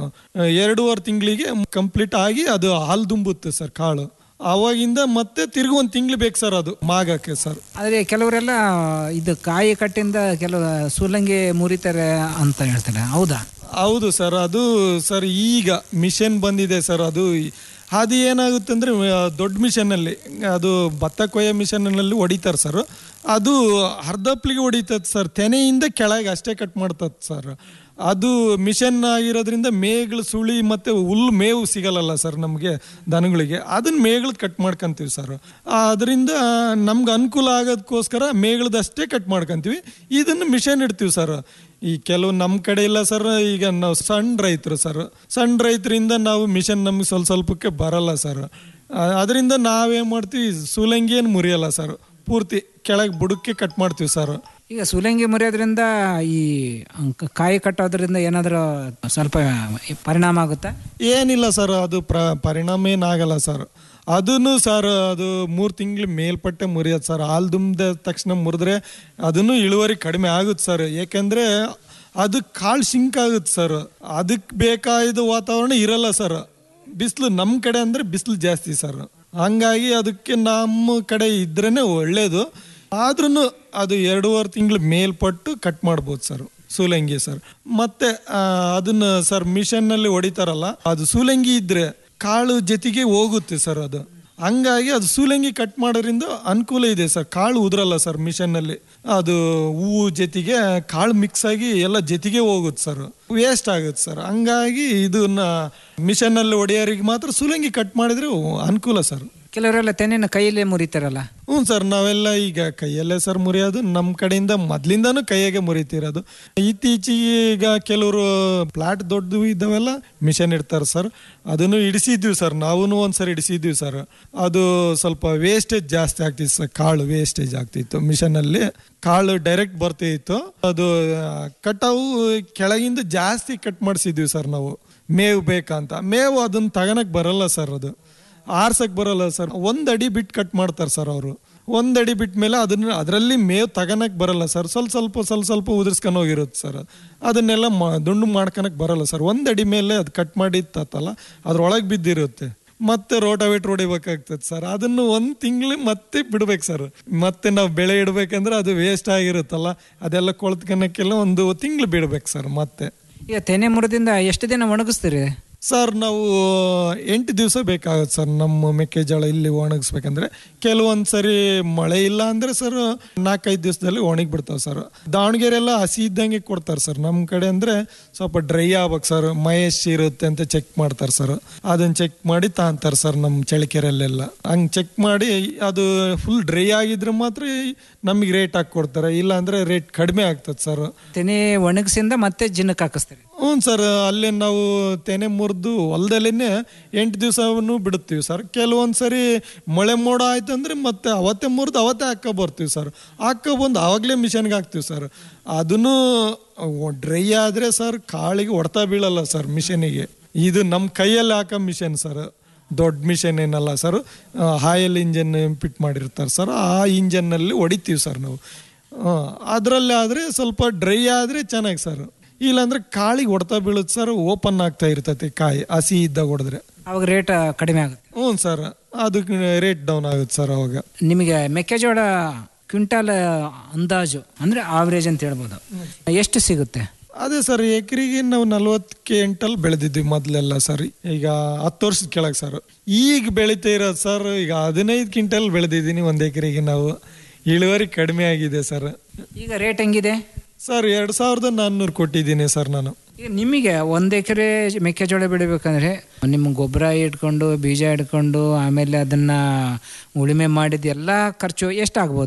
ಎರಡೂವರೆ ತಿಂಗಳಿಗೆ ಕಂಪ್ಲೀಟ್ ಆಗಿ ಅದು ಹಾಲು ತುಂಬುತ್ತೆ ಸರ್ ಕಾಳು ಅವಾಗಿಂದ ಮತ್ತೆ ತಿರ್ಗಿ ಒಂದು ತಿಂಗಳು ಬೇಕು ಸರ್ ಅದು ಮಾಗಕ್ಕೆ ಸರ್ ಆದರೆ ಕೆಲವರೆಲ್ಲ ಇದು ಕಾಯಿ ಕಟ್ಟಿಂದ ಕೆಲವು ಸೂಲಂಗಿ ಮುರಿತಾರೆ ಅಂತ ಹೇಳ್ತಾರೆ ಹೌದಾ ಹೌದು ಸರ್ ಅದು ಸರ್ ಈಗ ಮಿಷನ್ ಬಂದಿದೆ ಸರ್ ಅದು ಅದು ಏನಾಗುತ್ತೆ ಅಂದರೆ ದೊಡ್ಡ ಮಿಷನ್ನಲ್ಲಿ ಅದು ಭತ್ತ ಕೊಯ್ಯೋ ಮಿಷನ್ನಲ್ಲಿ ಹೊಡಿತಾರೆ ಸರ್ ಅದು ಅರ್ಧಪ್ಲಿಗೆ ಹೊಡಿತದೆ ಸರ್ ತೆನೆಯಿಂದ ಕೆಳಗೆ ಅಷ್ಟೇ ಕಟ್ ಮಾಡ್ತದೆ ಸರ್ ಅದು ಮಿಷನ್ ಆಗಿರೋದ್ರಿಂದ ಮೇಗಳು ಸುಳಿ ಮತ್ತು ಹುಲ್ಲು ಮೇವು ಸಿಗಲ್ಲಲ್ಲ ಸರ್ ನಮಗೆ ದನಗಳಿಗೆ ಅದನ್ನ ಮೇಗಳು ಕಟ್ ಮಾಡ್ಕೊಂತೀವಿ ಸರ್ ಅದರಿಂದ ನಮ್ಗೆ ಅನುಕೂಲ ಆಗೋದಕ್ಕೋಸ್ಕರ ಮೇಗಳದಷ್ಟೇ ಕಟ್ ಮಾಡ್ಕೊಂತೀವಿ ಇದನ್ನು ಮಿಷನ್ ಇಡ್ತೀವಿ ಸರ್ ಈ ಕೆಲವು ನಮ್ಮ ಕಡೆ ಇಲ್ಲ ಸರ್ ಈಗ ನಾವು ಸಣ್ಣ ರೈತರು ಸರ್ ಸಣ್ಣ ರೈತರಿಂದ ನಾವು ಮಿಷನ್ ನಮ್ಗೆ ಸ್ವಲ್ಪ ಸ್ವಲ್ಪಕ್ಕೆ ಬರಲ್ಲ ಸರ್ ಅದರಿಂದ ನಾವೇನು ಮಾಡ್ತೀವಿ ಸೂಲಂಗಿಯನ್ನು ಮುರಿಯಲ್ಲ ಸರ್ ಪೂರ್ತಿ ಕೆಳಗೆ ಬುಡಕ್ಕೆ ಕಟ್ ಮಾಡ್ತೀವಿ ಸರ್ ಈಗ ಸೂಲಂಗಿ ಮುರಿಯೋದ್ರಿಂದ ಈ ಅಂಕ- ಕಾಯಿ ಕಟ್ಟೋದ್ರಿಂದ ಏನಾದರೂ ಸ್ವಲ್ಪ ಪರಿಣಾಮ ಆಗುತ್ತಾ ಏನಿಲ್ಲ ಸರ್ ಅದು ಪ್ರ ಪರಿಣಾಮ ಏನಾಗಲ್ಲ ಸರ್ ಅದನ್ನು ಸರ್ ಅದು ಮೂರು ತಿಂಗಳು ಮೇಲ್ಪಟ್ಟೆ ಮುರಿಯೋದು ಸರ್ ಹಾಲು ತುಂಬಿದ ತಕ್ಷಣ ಮುರಿದ್ರೆ ಅದನ್ನು ಇಳುವರಿ ಕಡಿಮೆ ಆಗುತ್ತೆ ಸರ್ ಏಕೆಂದರೆ ಅದು ಕಾಳು ಶಿಂಕ್ ಆಗುತ್ತೆ ಸರ್ ಅದಕ್ಕೆ ಬೇಕಾದ ವಾತಾವರಣ ಇರಲ್ಲ ಸರ್ ಬಿಸಿಲು ನಮ್ಮ ಕಡೆ ಅಂದರೆ ಬಿಸಿಲು ಜಾಸ್ತಿ ಸರ್ ಹಂಗಾಗಿ ಅದಕ್ಕೆ ನಮ್ಮ ಕಡೆ ಇದ್ರೇ ಒಳ್ಳೇದು ಆದ್ರೂ ಅದು ಎರಡೂವರೆ ತಿಂಗಳು ಮೇಲ್ಪಟ್ಟು ಕಟ್ ಮಾಡ್ಬೋದು ಸರ್ ಸೂಲಂಗಿ ಸರ್ ಮತ್ತೆ ಆ, ಅದನ್ನ ಸರ್ ಮಿಷನ್ನಲ್ಲಿ ಹೊಡಿತಾರಲ್ಲ ಅದು ಸೂಲಂಗಿ ಇದ್ರೆ ಕಾಳು ಜೊತೆಗೆ ಹೋಗುತ್ತೆ ಸರ್ ಅದು ಹಂಗಾಗಿ ಅದು ಸೂಲಂಗಿ ಕಟ್ ಮಾಡೋದ್ರಿಂದ ಅನುಕೂಲ ಇದೆ ಸರ್ ಕಾಳು ಉದ್ರಲ್ಲ ಸರ್ ಮಿಷನ್ನಲ್ಲಿ ಅದು ಹೂವು ಜೊತೆಗೆ ಕಾಳು ಮಿಕ್ಸ್ ಆಗಿ ಎಲ್ಲ ಜೊತೆಗೆ ಹೋಗುತ್ತೆ ಸರ್ ವೇಸ್ಟ್ ಆಗುತ್ತೆ ಸರ್ ಹಂಗಾಗಿ ಇದನ್ನ ಮಿಷನ್ನಲ್ಲಿ ಹೊಡೆಯೋರಿಗೆ ಮಾತ್ರ ಸೂಲಂಗಿ ಕಟ್ ಮಾಡಿದ್ರೆ ಅನುಕೂಲ ಸರ್ ಕೆಲವರೆಲ್ಲ ತೆನೆನ ಕೈಯಲ್ಲೇ ಮುರಿತಾರಲ್ಲ ಹ್ಞೂ ಸರ್ ನಾವೆಲ್ಲ ಈಗ ಕೈಯಲ್ಲೇ ಸರ್ ಮುರಿಯೋದು ನಮ್ಮ ಕಡೆಯಿಂದ ಮೊದ್ಲಿಂದಾನು ಕೈಯಾಗೆ ಮುರಿತಿರೋದು ಇತ್ತೀಚೆಗೆ ಈಗ ಕೆಲವರು ಪ್ಲಾಟ್ ದೊಡ್ಡದು ಇದ್ದಾವೆಲ್ಲ ಮಿಷನ್ ಇಡ್ತಾರೆ ಸರ್ ಅದನ್ನು ಇಡಿಸಿದ್ವಿ ಸರ್ ನಾವು ಒಂದ್ಸರಿ ಇಡಿಸಿದ್ವಿ ಸರ್ ಅದು ಸ್ವಲ್ಪ ವೇಸ್ಟೇಜ್ ಜಾಸ್ತಿ ಆಗ್ತಿತ್ತು ಸರ್ ಕಾಳು ವೇಸ್ಟೇಜ್ ಆಗ್ತಿತ್ತು ಮಿಷನಲ್ಲಿ ಕಾಳು ಡೈರೆಕ್ಟ್ ಬರ್ತಿತ್ತು ಅದು ಕಟಾವು ಕೆಳಗಿಂದ ಜಾಸ್ತಿ ಕಟ್ ಮಾಡಿಸಿದ್ವಿ ಸರ್ ನಾವು ಮೇವು ಬೇಕಂತ ಮೇವು ಅದನ್ನ ತಗೊಳಕ್ ಬರಲ್ಲ ಸರ್ ಅದು ಆರ್ಸಕ್ ಬರಲ್ಲ ಸರ್ ಒಂದ್ ಅಡಿ ಬಿಟ್ಟು ಕಟ್ ಮಾಡ್ತಾರೆ ಸರ್ ಅವರು ಒಂದ್ ಅಡಿ ಬಿಟ್ಟ ಮೇಲೆ ಅದನ್ನ ಅದರಲ್ಲಿ ಮೇವು ತಗೊಳಕ್ ಬರಲ್ಲ ಸರ್ ಸ್ವಲ್ಪ ಸ್ವಲ್ಪ ಸ್ವಲ್ಪ ಸ್ವಲ್ಪ ಉದುರ್ಸ್ಕೊಂಡು ಹೋಗಿರುತ್ತೆ ಸರ್ ಅದನ್ನೆಲ್ಲ ಮಾ- ದುಂಡು ಮಾಡ್ಕೊಳಕ್ ಬರಲ್ಲ ಸರ್ ಒಂದ್ ಅಡಿ ಮೇಲೆ ಅದು ಕಟ್ ಮಾಡಿತ್ತಲ್ಲ ಅದ್ರೊಳಗೆ ಬಿದ್ದಿರುತ್ತೆ ಮತ್ತೆ ರೋಟಾವೇಟ್ರ್ ಹೊಡಿಬೇಕಾಗ್ತದೆ ಸರ್ ಅದನ್ನು ಒಂದು ತಿಂಗಳು ಮತ್ತೆ ಬಿಡ್ಬೇಕು ಸರ್ ಮತ್ತೆ ನಾವು ಬೆಳೆ ಇಡ್ಬೇಕಂದ್ರೆ ಅದು ವೇಸ್ಟ್ ಆಗಿರುತ್ತಲ್ಲ ಅದೆಲ್ಲ ಕೊಳ್ತ್ಕೊಳಕ್ಕೆಲ್ಲ ಒಂದು ತಿಂಗಳು ಬಿಡ್ಬೇಕು ಸರ್ ಮತ್ತೆ ಈಗ ತೆನೆ ಮುರಿದಿಂದ ಎಷ್ಟು ದಿನ ಒಣಗಿಸ್ತೀರಿ ಸರ್ ನಾವು ಎಂಟು ದಿವಸ ಬೇಕಾಗುತ್ತೆ ಸರ್ ನಮ್ಮ ಮೆಕ್ಕೆಜೋಳ ಇಲ್ಲಿ ಒಣಗಿಸ್ಬೇಕಂದ್ರೆ ಕೆಲವೊಂದು ಸರಿ ಮಳೆ ಇಲ್ಲ ಅಂದ್ರೆ ಸರ್ ನಾಲ್ಕೈದು ದಿವಸದಲ್ಲಿ ಒಣಗಿ ಬಿಡ್ತಾವೆ ಸರ್ ದಾವಣಗೆರೆ ಎಲ್ಲ ಹಸಿ ಇದ್ದಂಗೆ ಕೊಡ್ತಾರೆ ಸರ್ ನಮ್ಮ ಕಡೆ ಅಂದ್ರೆ ಸ್ವಲ್ಪ ಡ್ರೈ ಆಗ್ಬೇಕು ಸರ್ ಮಹೇಶ್ ಇರುತ್ತೆ ಅಂತ ಚೆಕ್ ಮಾಡ್ತಾರೆ ಸರ್ ಅದನ್ನ ಚೆಕ್ ಮಾಡಿ ತಾಂತಾರೆ ಸರ್ ನಮ್ಮ ಚಳಿಕೆರೆಯಲ್ಲೆಲ್ಲ ಹಂಗೆ ಚೆಕ್ ಮಾಡಿ ಅದು ಫುಲ್ ಡ್ರೈ ಆಗಿದ್ರೆ ಮಾತ್ರ ನಮಗೆ ರೇಟ್ ಹಾಕಿ ಕೊಡ್ತಾರೆ ಇಲ್ಲ ಅಂದ್ರೆ ರೇಟ್ ಕಡಿಮೆ ಆಗ್ತದೆ ಸರ್ ತೆನೆ ಒಣಗಿಸಿಂದ ಮತ್ತೆ ಜಿನ್ನಕ್ಕೆ ಹಾಕಿಸ್ತೀರಿ ಹ್ಞೂ ಸರ್ ಅಲ್ಲೇ ನಾವು ತೆನೆ ಮುರಿದು ಹೊಲದಲ್ಲೇ ಎಂಟು ದಿವಸವನ್ನು ಬಿಡುತ್ತೀವಿ ಸರ್ ಕೆಲವೊಂದು ಸರಿ ಮಳೆ ಮೋಡ ಆಯ್ತು ಅಂದ್ರೆ ಮತ್ತೆ ಅವತ್ತೇ ಮುರಿದು ಅವತ್ತೇ ಹಾಕೋ ಬರ್ತೀವಿ ಸರ್ ಹಾಕೋ ಬಂದು ಆವಾಗಲೇ ಮಿಷನ್ಗೆ ಹಾಕ್ತೀವಿ ಸರ್ ಅದನ್ನು ಡ್ರೈ ಆದರೆ ಸರ್ ಕಾಳಿಗೆ ಹೊಡ್ತಾ ಬೀಳಲ್ಲ ಸರ್ ಮಿಷನಿಗೆ ಇದು ನಮ್ಮ ಕೈಯಲ್ಲಿ ಹಾಕೋ ಮಿಷನ್ ಸರ್ ದೊಡ್ಡ ಮಿಷನ್ ಏನಲ್ಲ ಸರ್ ಆಯಿಲ್ ಇಂಜನ್ ಫಿಟ್ ಮಾಡಿರ್ತಾರೆ ಸರ್ ಆ ಇಂಜನ್ನಲ್ಲಿ ಹೊಡಿತೀವಿ ಸರ್ ನಾವು ಅದರಲ್ಲಿ ಆದರೆ ಸ್ವಲ್ಪ ಡ್ರೈ ಆದರೆ ಚೆನ್ನಾಗಿ ಸರ್ ಇಲ್ಲಾಂದ್ರೆ ಕಾಳಿಗೆ ಹೊಡ್ತಾ ಬೀಳುತ್ತೆ ಸರ್ ಓಪನ್ ಆಗ್ತಾ ಇರ್ತೈತೆ ಕಾಯಿ ಹಸಿ ಇದ್ದಾಗ ಹೊಡೆದ್ರೆ ಅವಾಗ ರೇಟ್ ಕಡಿಮೆ ಆಗುತ್ತೆ ಹ್ಞೂ ಸರ್ ಅದಕ್ಕೆ ರೇಟ್ ಡೌನ್ ಆಗುತ್ತೆ ಸರ್ ಅವಾಗ ನಿಮಗೆ ಮೆಕ್ಕೆಜೋಳ ಕ್ವಿಂಟಾಲ್ ಅಂದಾಜು ಅಂದ್ರೆ ಆವ್ರೇಜ್ ಅಂತ ಹೇಳ್ಬೋದು ಎಷ್ಟು ಸಿಗುತ್ತೆ ಅದೇ ಸರ್ ಎಕರೆಗೆ ನಾವು ನಲ್ವತ್ತು ಕ್ವಿಂಟಲ್ ಬೆಳೆದಿದ್ವಿ ಮೊದಲೆಲ್ಲ ಸರ್ ಈಗ ಹತ್ತು ವರ್ಷದ ಕೆಳಗೆ ಸರ್ ಈಗ ಬೆಳಿತಾ ಇರೋದು ಸರ್ ಈಗ ಹದಿನೈದು ಕ್ವಿಂಟಲ್ ಬೆಳೆದಿದ್ದೀನಿ ಒಂದು ಎಕರೆಗೆ ನಾವು ಇಳುವರಿ ಕಡಿಮೆ ಆಗಿದೆ ಸರ್ ಈಗ ರೇಟ್ ಹೆಂಗಿದೆ ಸರ್ ಎರಡು ಸಾವಿರದ ನಾನ್ನೂರು ಕೊಟ್ಟಿದ್ದೀನಿ ಸರ್ ನಾನು ಈಗ ನಿಮಗೆ ಒಂದು ಎಕರೆ ಮೆಕ್ಕೆಜೋಳ ಬೆಳಿಬೇಕಂದ್ರೆ ನಿಮ್ಮ ಗೊಬ್ಬರ ಇಟ್ಕೊಂಡು ಬೀಜ ಇಟ್ಕೊಂಡು ಆಮೇಲೆ ಅದನ್ನ ಉಳುಮೆ ಮಾಡಿದ ಎಲ್ಲ ಖರ್ಚು ಎಷ್ಟಾಗ್ಬೋದು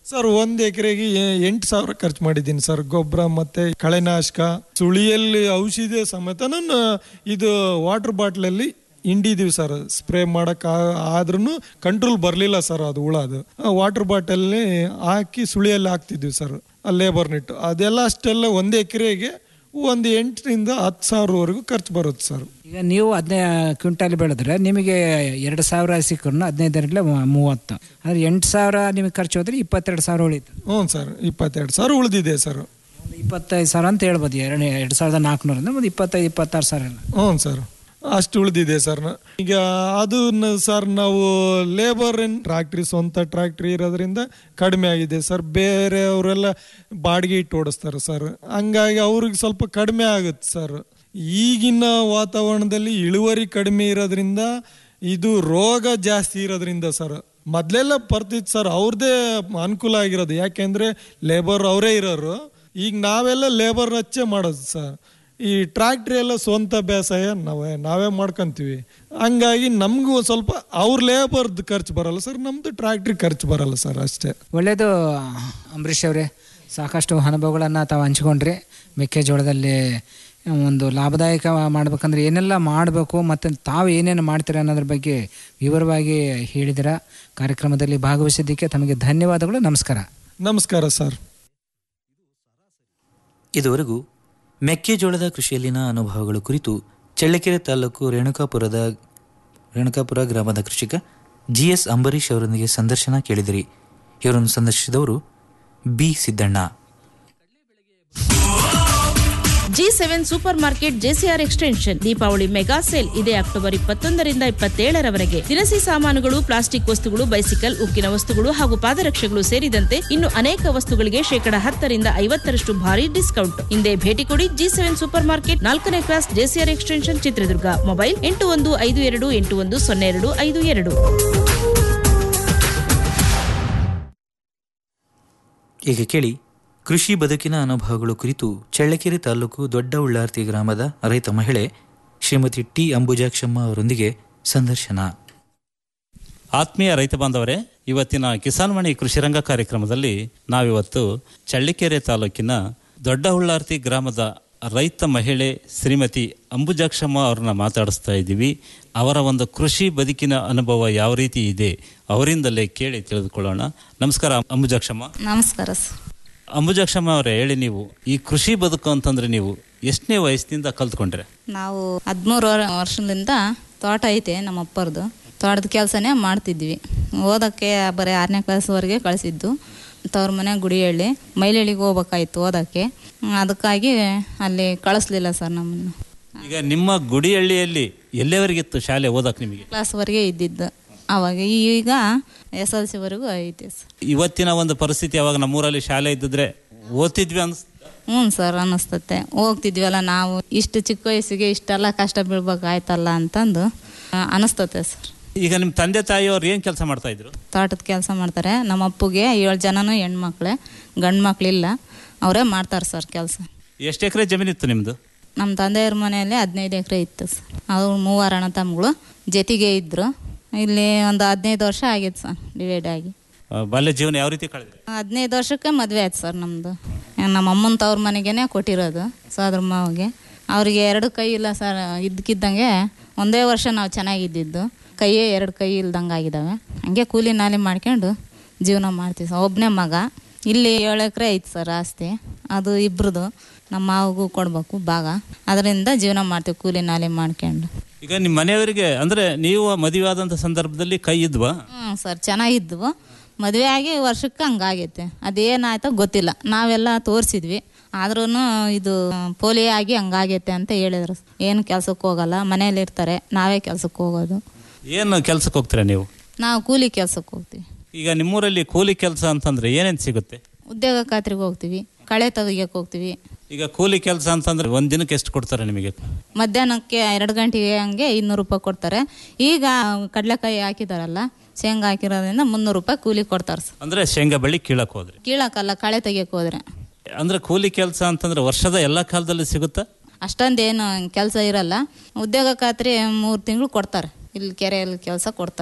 ಸರ್ ಒಂದ್ ಎಕರೆಗೆ ಎಂಟು ಸಾವಿರ ಖರ್ಚು ಮಾಡಿದ್ದೀನಿ ಸರ್ ಗೊಬ್ಬರ ಮತ್ತೆ ಕಳೆನಾಶಕ ಸುಳಿಯಲ್ಲಿ ಔಷಧಿ ಸಮೇತ ನಾನು ಇದು ವಾಟರ್ ಬಾಟ್ಲಲ್ಲಿ ಹಿಂಡಿದೀವಿ ಸರ್ ಸ್ಪ್ರೇ ಮಾಡಕ್ ಆದ್ರೂ ಕಂಟ್ರೋಲ್ ಬರಲಿಲ್ಲ ಸರ್ ಅದು ಹುಳ ಅದು ವಾಟರ್ ಬಾಟಲ್ಲಿ ಹಾಕಿ ಸುಳಿಯಲ್ಲಿ ಹಾಕ್ತಿದ್ವಿ ಸರ್ ಲೇಬರ್ ನಿಟ್ಟು ಅದೆಲ್ಲ ಅಷ್ಟೆಲ್ಲ ಒಂದು ಎಕರೆಗೆ ಒಂದು ಎಂಟರಿಂದ ಹತ್ತು ಸಾವಿರವರೆಗೂ ಖರ್ಚು ಬರುತ್ತೆ ಸರ್ ಈಗ ನೀವು ಹದಿನೈದು ಕ್ವಿಂಟಾಲ್ ಬೆಳೆದ್ರೆ ನಿಮಗೆ ಎರಡು ಸಾವಿರ ಸಿಕ್ಕರು ಹದಿನೈದರಲ್ಲಿ ಮೂವತ್ತು ಅಂದ್ರೆ ಎಂಟು ಸಾವಿರ ನಿಮಗೆ ಖರ್ಚು ಹೋದ್ರೆ ಇಪ್ಪತ್ತೆರಡು ಸಾವಿರ ಉಳಿತು ಹ್ಞೂ ಸರ್ ಇಪ್ಪತ್ತೆರಡು ಸಾವಿರ ಉಳಿದಿದೆ ಸರ್ ಇಪ್ಪತ್ತೈದು ಸಾವಿರ ಅಂತ ಹೇಳ್ಬೋದು ಎರಡು ಎರಡು ಸಾವಿರದ ನಾಲ್ಕುನೂರು ಅಂದ್ರೆ ಒಂದು ಇಪ್ಪತ್ತೈದು ಇಪ್ಪತ್ತಾರು ಸಾವಿರ ಎಲ್ಲ ಹ್ಞೂ ಸರ್ ಅಷ್ಟು ಉಳಿದಿದೆ ಸರ್ ಈಗ ಅದು ಸರ್ ನಾವು ಲೇಬರ್ ಟ್ರಾಕ್ಟ್ರಿ ಸ್ವಂತ ಟ್ರಾಕ್ಟ್ರಿ ಇರೋದ್ರಿಂದ ಕಡಿಮೆ ಆಗಿದೆ ಸರ್ ಬೇರೆಯವರೆಲ್ಲ ಬಾಡಿಗೆ ಇಟ್ಟು ಓಡಿಸ್ತಾರೆ ಸರ್ ಹಂಗಾಗಿ ಅವ್ರಿಗೆ ಸ್ವಲ್ಪ ಕಡಿಮೆ ಆಗುತ್ತೆ ಸರ್ ಈಗಿನ ವಾತಾವರಣದಲ್ಲಿ ಇಳುವರಿ ಕಡಿಮೆ ಇರೋದ್ರಿಂದ ಇದು ರೋಗ ಜಾಸ್ತಿ ಇರೋದ್ರಿಂದ ಸರ್ ಮೊದಲೆಲ್ಲ ಬರ್ತಿತ್ತು ಸರ್ ಅವ್ರದ್ದೇ ಅನುಕೂಲ ಆಗಿರೋದು ಯಾಕೆಂದ್ರೆ ಲೇಬರ್ ಅವರೇ ಇರೋರು ಈಗ ನಾವೆಲ್ಲ ಲೇಬರ್ ಹಚ್ಚೆ ಮಾಡೋದು ಸರ್ ಈ ಟ್ರಾಕ್ಟ್ರಿ ಎಲ್ಲ ಸ್ವಂತ ಬೇಸಾಯ ನಾವೇ ನಾವೇ ಮಾಡ್ಕೊಂತೀವಿ ಹಂಗಾಗಿ ನಮಗೂ ಸ್ವಲ್ಪ ಅವ್ರ ಲೇಬರ್ದು ಖರ್ಚು ಬರಲ್ಲ ಸರ್ ನಮ್ದು ಟ್ರಾಕ್ಟ್ರಿ ಖರ್ಚು ಬರಲ್ಲ ಸರ್ ಅಷ್ಟೇ ಒಳ್ಳೆಯದು ಅಂಬರೀಷ್ ಅವರೇ ಸಾಕಷ್ಟು ಅನುಭವಗಳನ್ನು ತಾವು ಹಂಚ್ಕೊಂಡ್ರಿ ಮೆಕ್ಕೆಜೋಳದಲ್ಲಿ ಒಂದು ಲಾಭದಾಯಕ ಮಾಡ್ಬೇಕಂದ್ರೆ ಏನೆಲ್ಲ ಮಾಡಬೇಕು ಮತ್ತು ತಾವು ಏನೇನು ಮಾಡ್ತೀರಾ ಅನ್ನೋದ್ರ ಬಗ್ಗೆ ವಿವರವಾಗಿ ಹೇಳಿದಿರ ಕಾರ್ಯಕ್ರಮದಲ್ಲಿ ಭಾಗವಹಿಸಿದ್ದಕ್ಕೆ ತಮಗೆ ಧನ್ಯವಾದಗಳು ನಮಸ್ಕಾರ ನಮಸ್ಕಾರ ಸರ್ ಇದುವರೆಗೂ ಮೆಕ್ಕೆಜೋಳದ ಕೃಷಿಯಲ್ಲಿನ ಅನುಭವಗಳು ಕುರಿತು ಚಳ್ಳಕೆರೆ ತಾಲೂಕು ರೇಣುಕಾಪುರದ ರೇಣುಕಾಪುರ ಗ್ರಾಮದ ಕೃಷಿಕ ಜಿ ಎಸ್ ಅಂಬರೀಷ್ ಅವರೊಂದಿಗೆ ಸಂದರ್ಶನ ಕೇಳಿದಿರಿ ಇವರನ್ನು ಸಂದರ್ಶಿಸಿದವರು B Siddanna G seven super market JCR extension Deepavali mega sale ಇದೇ ಅಕ್ಟೋಬರ್ ಇಪ್ಪತ್ತೊಂದರಿಂದ ಇಪ್ಪತ್ತೇಳರವರೆಗೆ ದಿನಸಿ ಸಾಮಾನುಗಳು ಪ್ಲಾಸ್ಟಿಕ್ ವಸ್ತುಗಳು ಬೈಸಿಕಲ್ ಉಕ್ಕಿನ ವಸ್ತುಗಳು ಹಾಗೂ ಪಾದರಕ್ಷೆಗಳು ಸೇರಿದಂತೆ ಇನ್ನು ಅನೇಕ ವಸ್ತುಗಳಿಗೆ ಶೇಕಡ ಹತ್ತರಿಂದ ಐವತ್ತರಷ್ಟು ಭಾರಿ ಡಿಸ್ಕೌಂಟ್ ಹಿಂದೆ ಭೇಟಿ ಕೊಡಿ ಜಿ ಸೆವೆನ್ ಸೂಪರ್ ಮಾರ್ಕೆಟ್ ನಾಲ್ಕನೇ class JCR extension Chitradurga mobile ಎಂಟು ಒಂದು ಐದು ಎರಡು ಎಂಟು ಒಂದು ಸೊನ್ನೆ ಎರಡು ಐದು ಎರಡು ಈಗ ಕೇಳಿ ಕೃಷಿ ಬದುಕಿನ ಅನುಭವಗಳು ಕುರಿತು ಚಳ್ಳಕೆರೆ ತಾಲೂಕು ದೊಡ್ಡ ಉಳ್ಳಾರ್ತಿ ಗ್ರಾಮದ ರೈತ ಮಹಿಳೆ ಶ್ರೀಮತಿ ಟಿ ಅಂಬುಜಾಕ್ಷಮ್ಮ ಅವರೊಂದಿಗೆ ಸಂದರ್ಶನ ಆತ್ಮೀಯ ರೈತ ಬಾಂಧವರೇ ಇವತ್ತಿನ ಕಿಸಾನ್ವಾಣಿ ಕೃಷಿರಂಗ ಕಾರ್ಯಕ್ರಮದಲ್ಲಿ ನಾವಿವತ್ತು ಚಳ್ಳಿಕೆರೆ ತಾಲೂಕಿನ ದೊಡ್ಡ ಹುಳ್ಳಾರ್ತಿ ಗ್ರಾಮದ ರೈತ ಮಹಿಳೆ ಶ್ರೀಮತಿ ಅಂಬುಜಾಕ್ಷಮ್ಮ ಅವ್ರನ್ನ ಮಾತಾಡಿಸ್ತಾ ಇದ್ದೀವಿ ಅವರ ಒಂದು ಕೃಷಿ ಬದುಕಿನ ಅನುಭವ ಯಾವ ರೀತಿ ಇದೆ ಅವರಿಂದಲೇ ಕೇಳಿ ತಿಳಿದುಕೊಳ್ಳೋಣ ನಮಸ್ಕಾರ ಅಂಬುಜಾಕ್ಷಮ್ಮ ನಮಸ್ಕಾರ ಸರ್ ಅಂಬುಜಾಕ್ಷಮ್ಮ ಅವರೇ ಹೇಳಿ ನೀವು ಈ ಕೃಷಿ ಬದುಕು ಅಂತಂದ್ರೆ ನೀವು ಎಷ್ಟನೇ ವಯಸ್ಸಿನಿಂದ ಕಲ್ತ್ಕೊಂಡ್ರೆ ನಾವು ಹದಿಮೂರು ವರ್ಷದಿಂದ ತೋಟ ಐತೆ ನಮ್ಮ ಅಪ್ಪರದು ತೋಟದ ಕೆಲಸನೇ ಮಾಡ್ತಿದ್ವಿ ಓದೋಕ್ಕೆ ಬರೀ ಆರನೇ ಕ್ಲಾಸ್ವರೆಗೆ ಕಳಿಸಿದ್ದು ತವ್ರ ಮನೆ ಗುಡಿಹಳ್ಳಿ ಮೈಲಳ್ಳಿಗೆ ಹೋಗ್ಬೇಕಾಯ್ತು ಓದೋಕ್ಕೆ ಅದಕ್ಕಾಗಿ ಅಲ್ಲಿ ಕಳಿಸ್ಲಿಲ್ಲ ಸರ್ ನಮ್ಮನ್ನು ಈಗ ನಿಮ್ಮ ಗುಡಿಹಳ್ಳಿಯಲ್ಲಿ ಎಲ್ಲಿವರೆಗಿತ್ತು ಶಾಲೆ ಓದಕ್ಕೆ ನಿಮಗೆ ಕ್ಲಾಸ್ವರೆಗೆ ಇದ್ದಿದ್ದು ಅವಾಗ ಈಗ ಎಸ್ ಎಲ್ ಸಿವರೆಗೂ ಐತೆ ಸರ್ ಇವತ್ತಿನ ಒಂದು ಪರಿಸ್ಥಿತಿ ಅವಾಗ ನಮ್ಮೂರಲ್ಲಿ ಶಾಲೆ ಇದ್ದಿದ್ರೆ ಓದ್ತಿದ್ವಿ ಅನ್ಸ್ ಹ್ಞೂ ಸರ್ ಅನ್ನಿಸ್ತತೆ ಹೋಗ್ತಿದ್ವಲ್ಲ ನಾವು ಇಷ್ಟು ಚಿಕ್ಕ ವಯಸ್ಸಿಗೆ ಇಷ್ಟೆಲ್ಲ ಕಷ್ಟ ಬೀಳ್ಬೇಕಾಯ್ತಲ್ಲ ಅಂತಂದು ಆ, ಅನಿಸ್ತತೆ ಸರ್ ಈಗ ನಿಮ್ಮ ತಂದೆ ತಾಯಿಯವ್ರು ಏನು ಕೆಲಸ ಮಾಡ್ತಾ ಇದ್ರು ತೋಟದ ಕೆಲಸ ಮಾಡ್ತಾರೆ ನಮ್ಮ ಅಪ್ಪಗೆ ಏಳು ಜನನೂ ಹೆಣ್ಮಕ್ಳೆ ಗಂಡು ಮಕ್ಳಿಲ್ಲ ಅವರೇ ಮಾಡ್ತಾರೆ ಸರ್ ಕೆಲಸ ಎಷ್ಟು ಎಕರೆ ಜಮೀನಿತ್ತು ನಿಮ್ಮದು ನಮ್ಮ ತಂದೆಯವ್ರ ಮನೆಯಲ್ಲಿ ಹದಿನೈದು ಎಕರೆ ಇತ್ತು ಸರ್ ಅವ್ರು ಮೂವರು ಅಣ್ಣ ತಮ್ಮಗಳು ಜೊತೆಗೆ ಇದ್ದರು ಇಲ್ಲಿ ಒಂದು ಹದಿನೈದು ವರ್ಷ ಆಗಿತ್ತು ಸರ್ ಡಿವೈಡ್ ಆಗಿ ಬಾಲ್ಯ ಜೀವನ ಯಾವ ರೀತಿ ಕಳೆದ್ರಿ ಹದಿನೈದು ವರ್ಷಕ್ಕೆ ಮದುವೆ ಆಯ್ತು ಸರ್ ನಮ್ಮದು ನಮ್ಮ ಅಮ್ಮನ ತವ್ರ ಮನೆಗೇನೆ ಕೊಟ್ಟಿರೋದು ಸೋದ್ರ ಮಾವಿಗೆ ಅವ್ರಿಗೆ ಎರಡು ಕೈ ಇಲ್ಲ ಸರ್ ಇದ್ದಕ್ಕಿದ್ದಂಗೆ ಒಂದೇ ವರ್ಷ ನಾವು ಚೆನ್ನಾಗಿದ್ದಿದ್ದು ಕೈಯೇ ಎರಡು ಕೈ ಇಲ್ದಂಗೆ ಆಗಿದ್ದಾವೆ ಹಂಗೆ ಕೂಲಿ ನಾಲಿ ಮಾಡ್ಕೊಂಡು ಜೀವನ ಮಾಡ್ತೀವಿ ಸರ್ ಒಬ್ಬನೇ ಮಗ ಇಲ್ಲಿ ಏಳು ಎಕರೆ ಐತೆ ಸರ್ ಆಸ್ತಿ ಅದು ಇಬ್ರದು ನಮ್ಮ ಮಾವಿಗೂ ಕೊಡಬೇಕು ಭಾಗ ಅದರಿಂದ ಜೀವನ ಮಾಡ್ತೀವಿ ಕೂಲಿ ನಾಲಿ ಮಾಡ್ಕೊಂಡು ಈಗ ನಿಮ್ಮ ಮನೆಯವರಿಗೆ ಅಂದ್ರೆ ನೀವು ಮದುವೆ ಆದಂಥ ಸಂದರ್ಭದಲ್ಲಿ ಕೈ ಇದ್ವಾ ಹ್ಞೂ ಸರ್ ಚೆನ್ನಾಗಿದ್ವು ಮದುವೆ ಆಗಿ ವರ್ಷಕ್ಕೆ ಹಂಗಾಗೈತೆ ಅದೇನಾಯ್ತೋ ಗೊತ್ತಿಲ್ಲ ನಾವೆಲ್ಲ ತೋರಿಸಿದ್ವಿ ಆದ್ರೂ ಇದು ಪೋಲಿಯೋ ಆಗಿ ಹಂಗಾಗೈತೆ ಅಂತ ಹೇಳಿದ್ರು ಏನು ಕೆಲ್ಸಕ್ಕೆ ಹೋಗಲ್ಲ ಮನೇಲಿ ಇರ್ತಾರೆ ನಾವೇ ಕೆಲ್ಸಕ್ಕೆ ಹೋಗೋದು ಏನು ಕೆಲ್ಸಕ್ಕೆ ಹೋಗ್ತೀರಾ ನೀವು ನಾವು ಕೂಲಿ ಕೆಲ್ಸಕ್ಕೆ ಹೋಗ್ತೀವಿ ಈಗ ನಿಮ್ಮೂರಲ್ಲಿ ಕೂಲಿ ಕೆಲಸ ಅಂತಂದ್ರೆ ಏನೇನು ಸಿಗುತ್ತೆ ಉದ್ಯೋಗ ಖಾತ್ರಿಗೆ ಹೋಗ್ತೀವಿ ಕಳೆ ತೆಗಿಯಕ್ಕೆ ಹೋಗ್ತೀವಿ ಈಗ ಕೂಲಿ ಕೆಲಸ ಅಂತಂದ್ರೆ ಒಂದ್ ದಿನಕ್ಕೆ ಎಷ್ಟು ಕೊಡ್ತಾರೆ ನಿಮಗೆ ಮಧ್ಯಾಹ್ನಕ್ಕೆ ಎರಡು ಗಂಟೆಗೆ ಹಂಗೆ ಇನ್ನೂರು ರೂಪಾಯಿ ಕೊಡ್ತಾರೆ ಈಗ ಕಡಲೆಕಾಯಿ ಹಾಕಿದಾರಲ್ಲ ಶೇಂಗಾ ಹಾಕಿರೋದ್ರಿಂದ ಮುನ್ನೂರು ರೂಪಾಯಿ ಕೂಲಿ ಕೊಡ್ತಾರೆ ಸರ್ ಅಂದ್ರೆ ಶೇಂಗಾ ಬೆಳ್ಳಿ ಕೀಳಕ್ ಹೋದ್ರಿ ಕೀಳಕ್ಕಲ್ಲ ಕಳೆ ತೆಗಿಯಕ್ಕೆ ಹೋದ್ರೆ ಅಂದ್ರೆ ಕೂಲಿ ಕೆಲಸ ಅಂತಂದ್ರೆ ವರ್ಷದ ಎಲ್ಲಾ ಕಾಲದಲ್ಲಿ ಸಿಗುತ್ತಾ ಅಷ್ಟೊಂದೇನು ಕೆಲಸ ಇರಲ್ಲ ಉದ್ಯೋಗ ಖಾತ್ರಿ ಮೂರು ತಿಂಗಳು ಕೊಡ್ತಾರೆ ಇಲ್ಲಿ ಕೆರೆಯಲ್ಲಿ ಕೆಲಸ ಕೊಡ್ತಾರೆ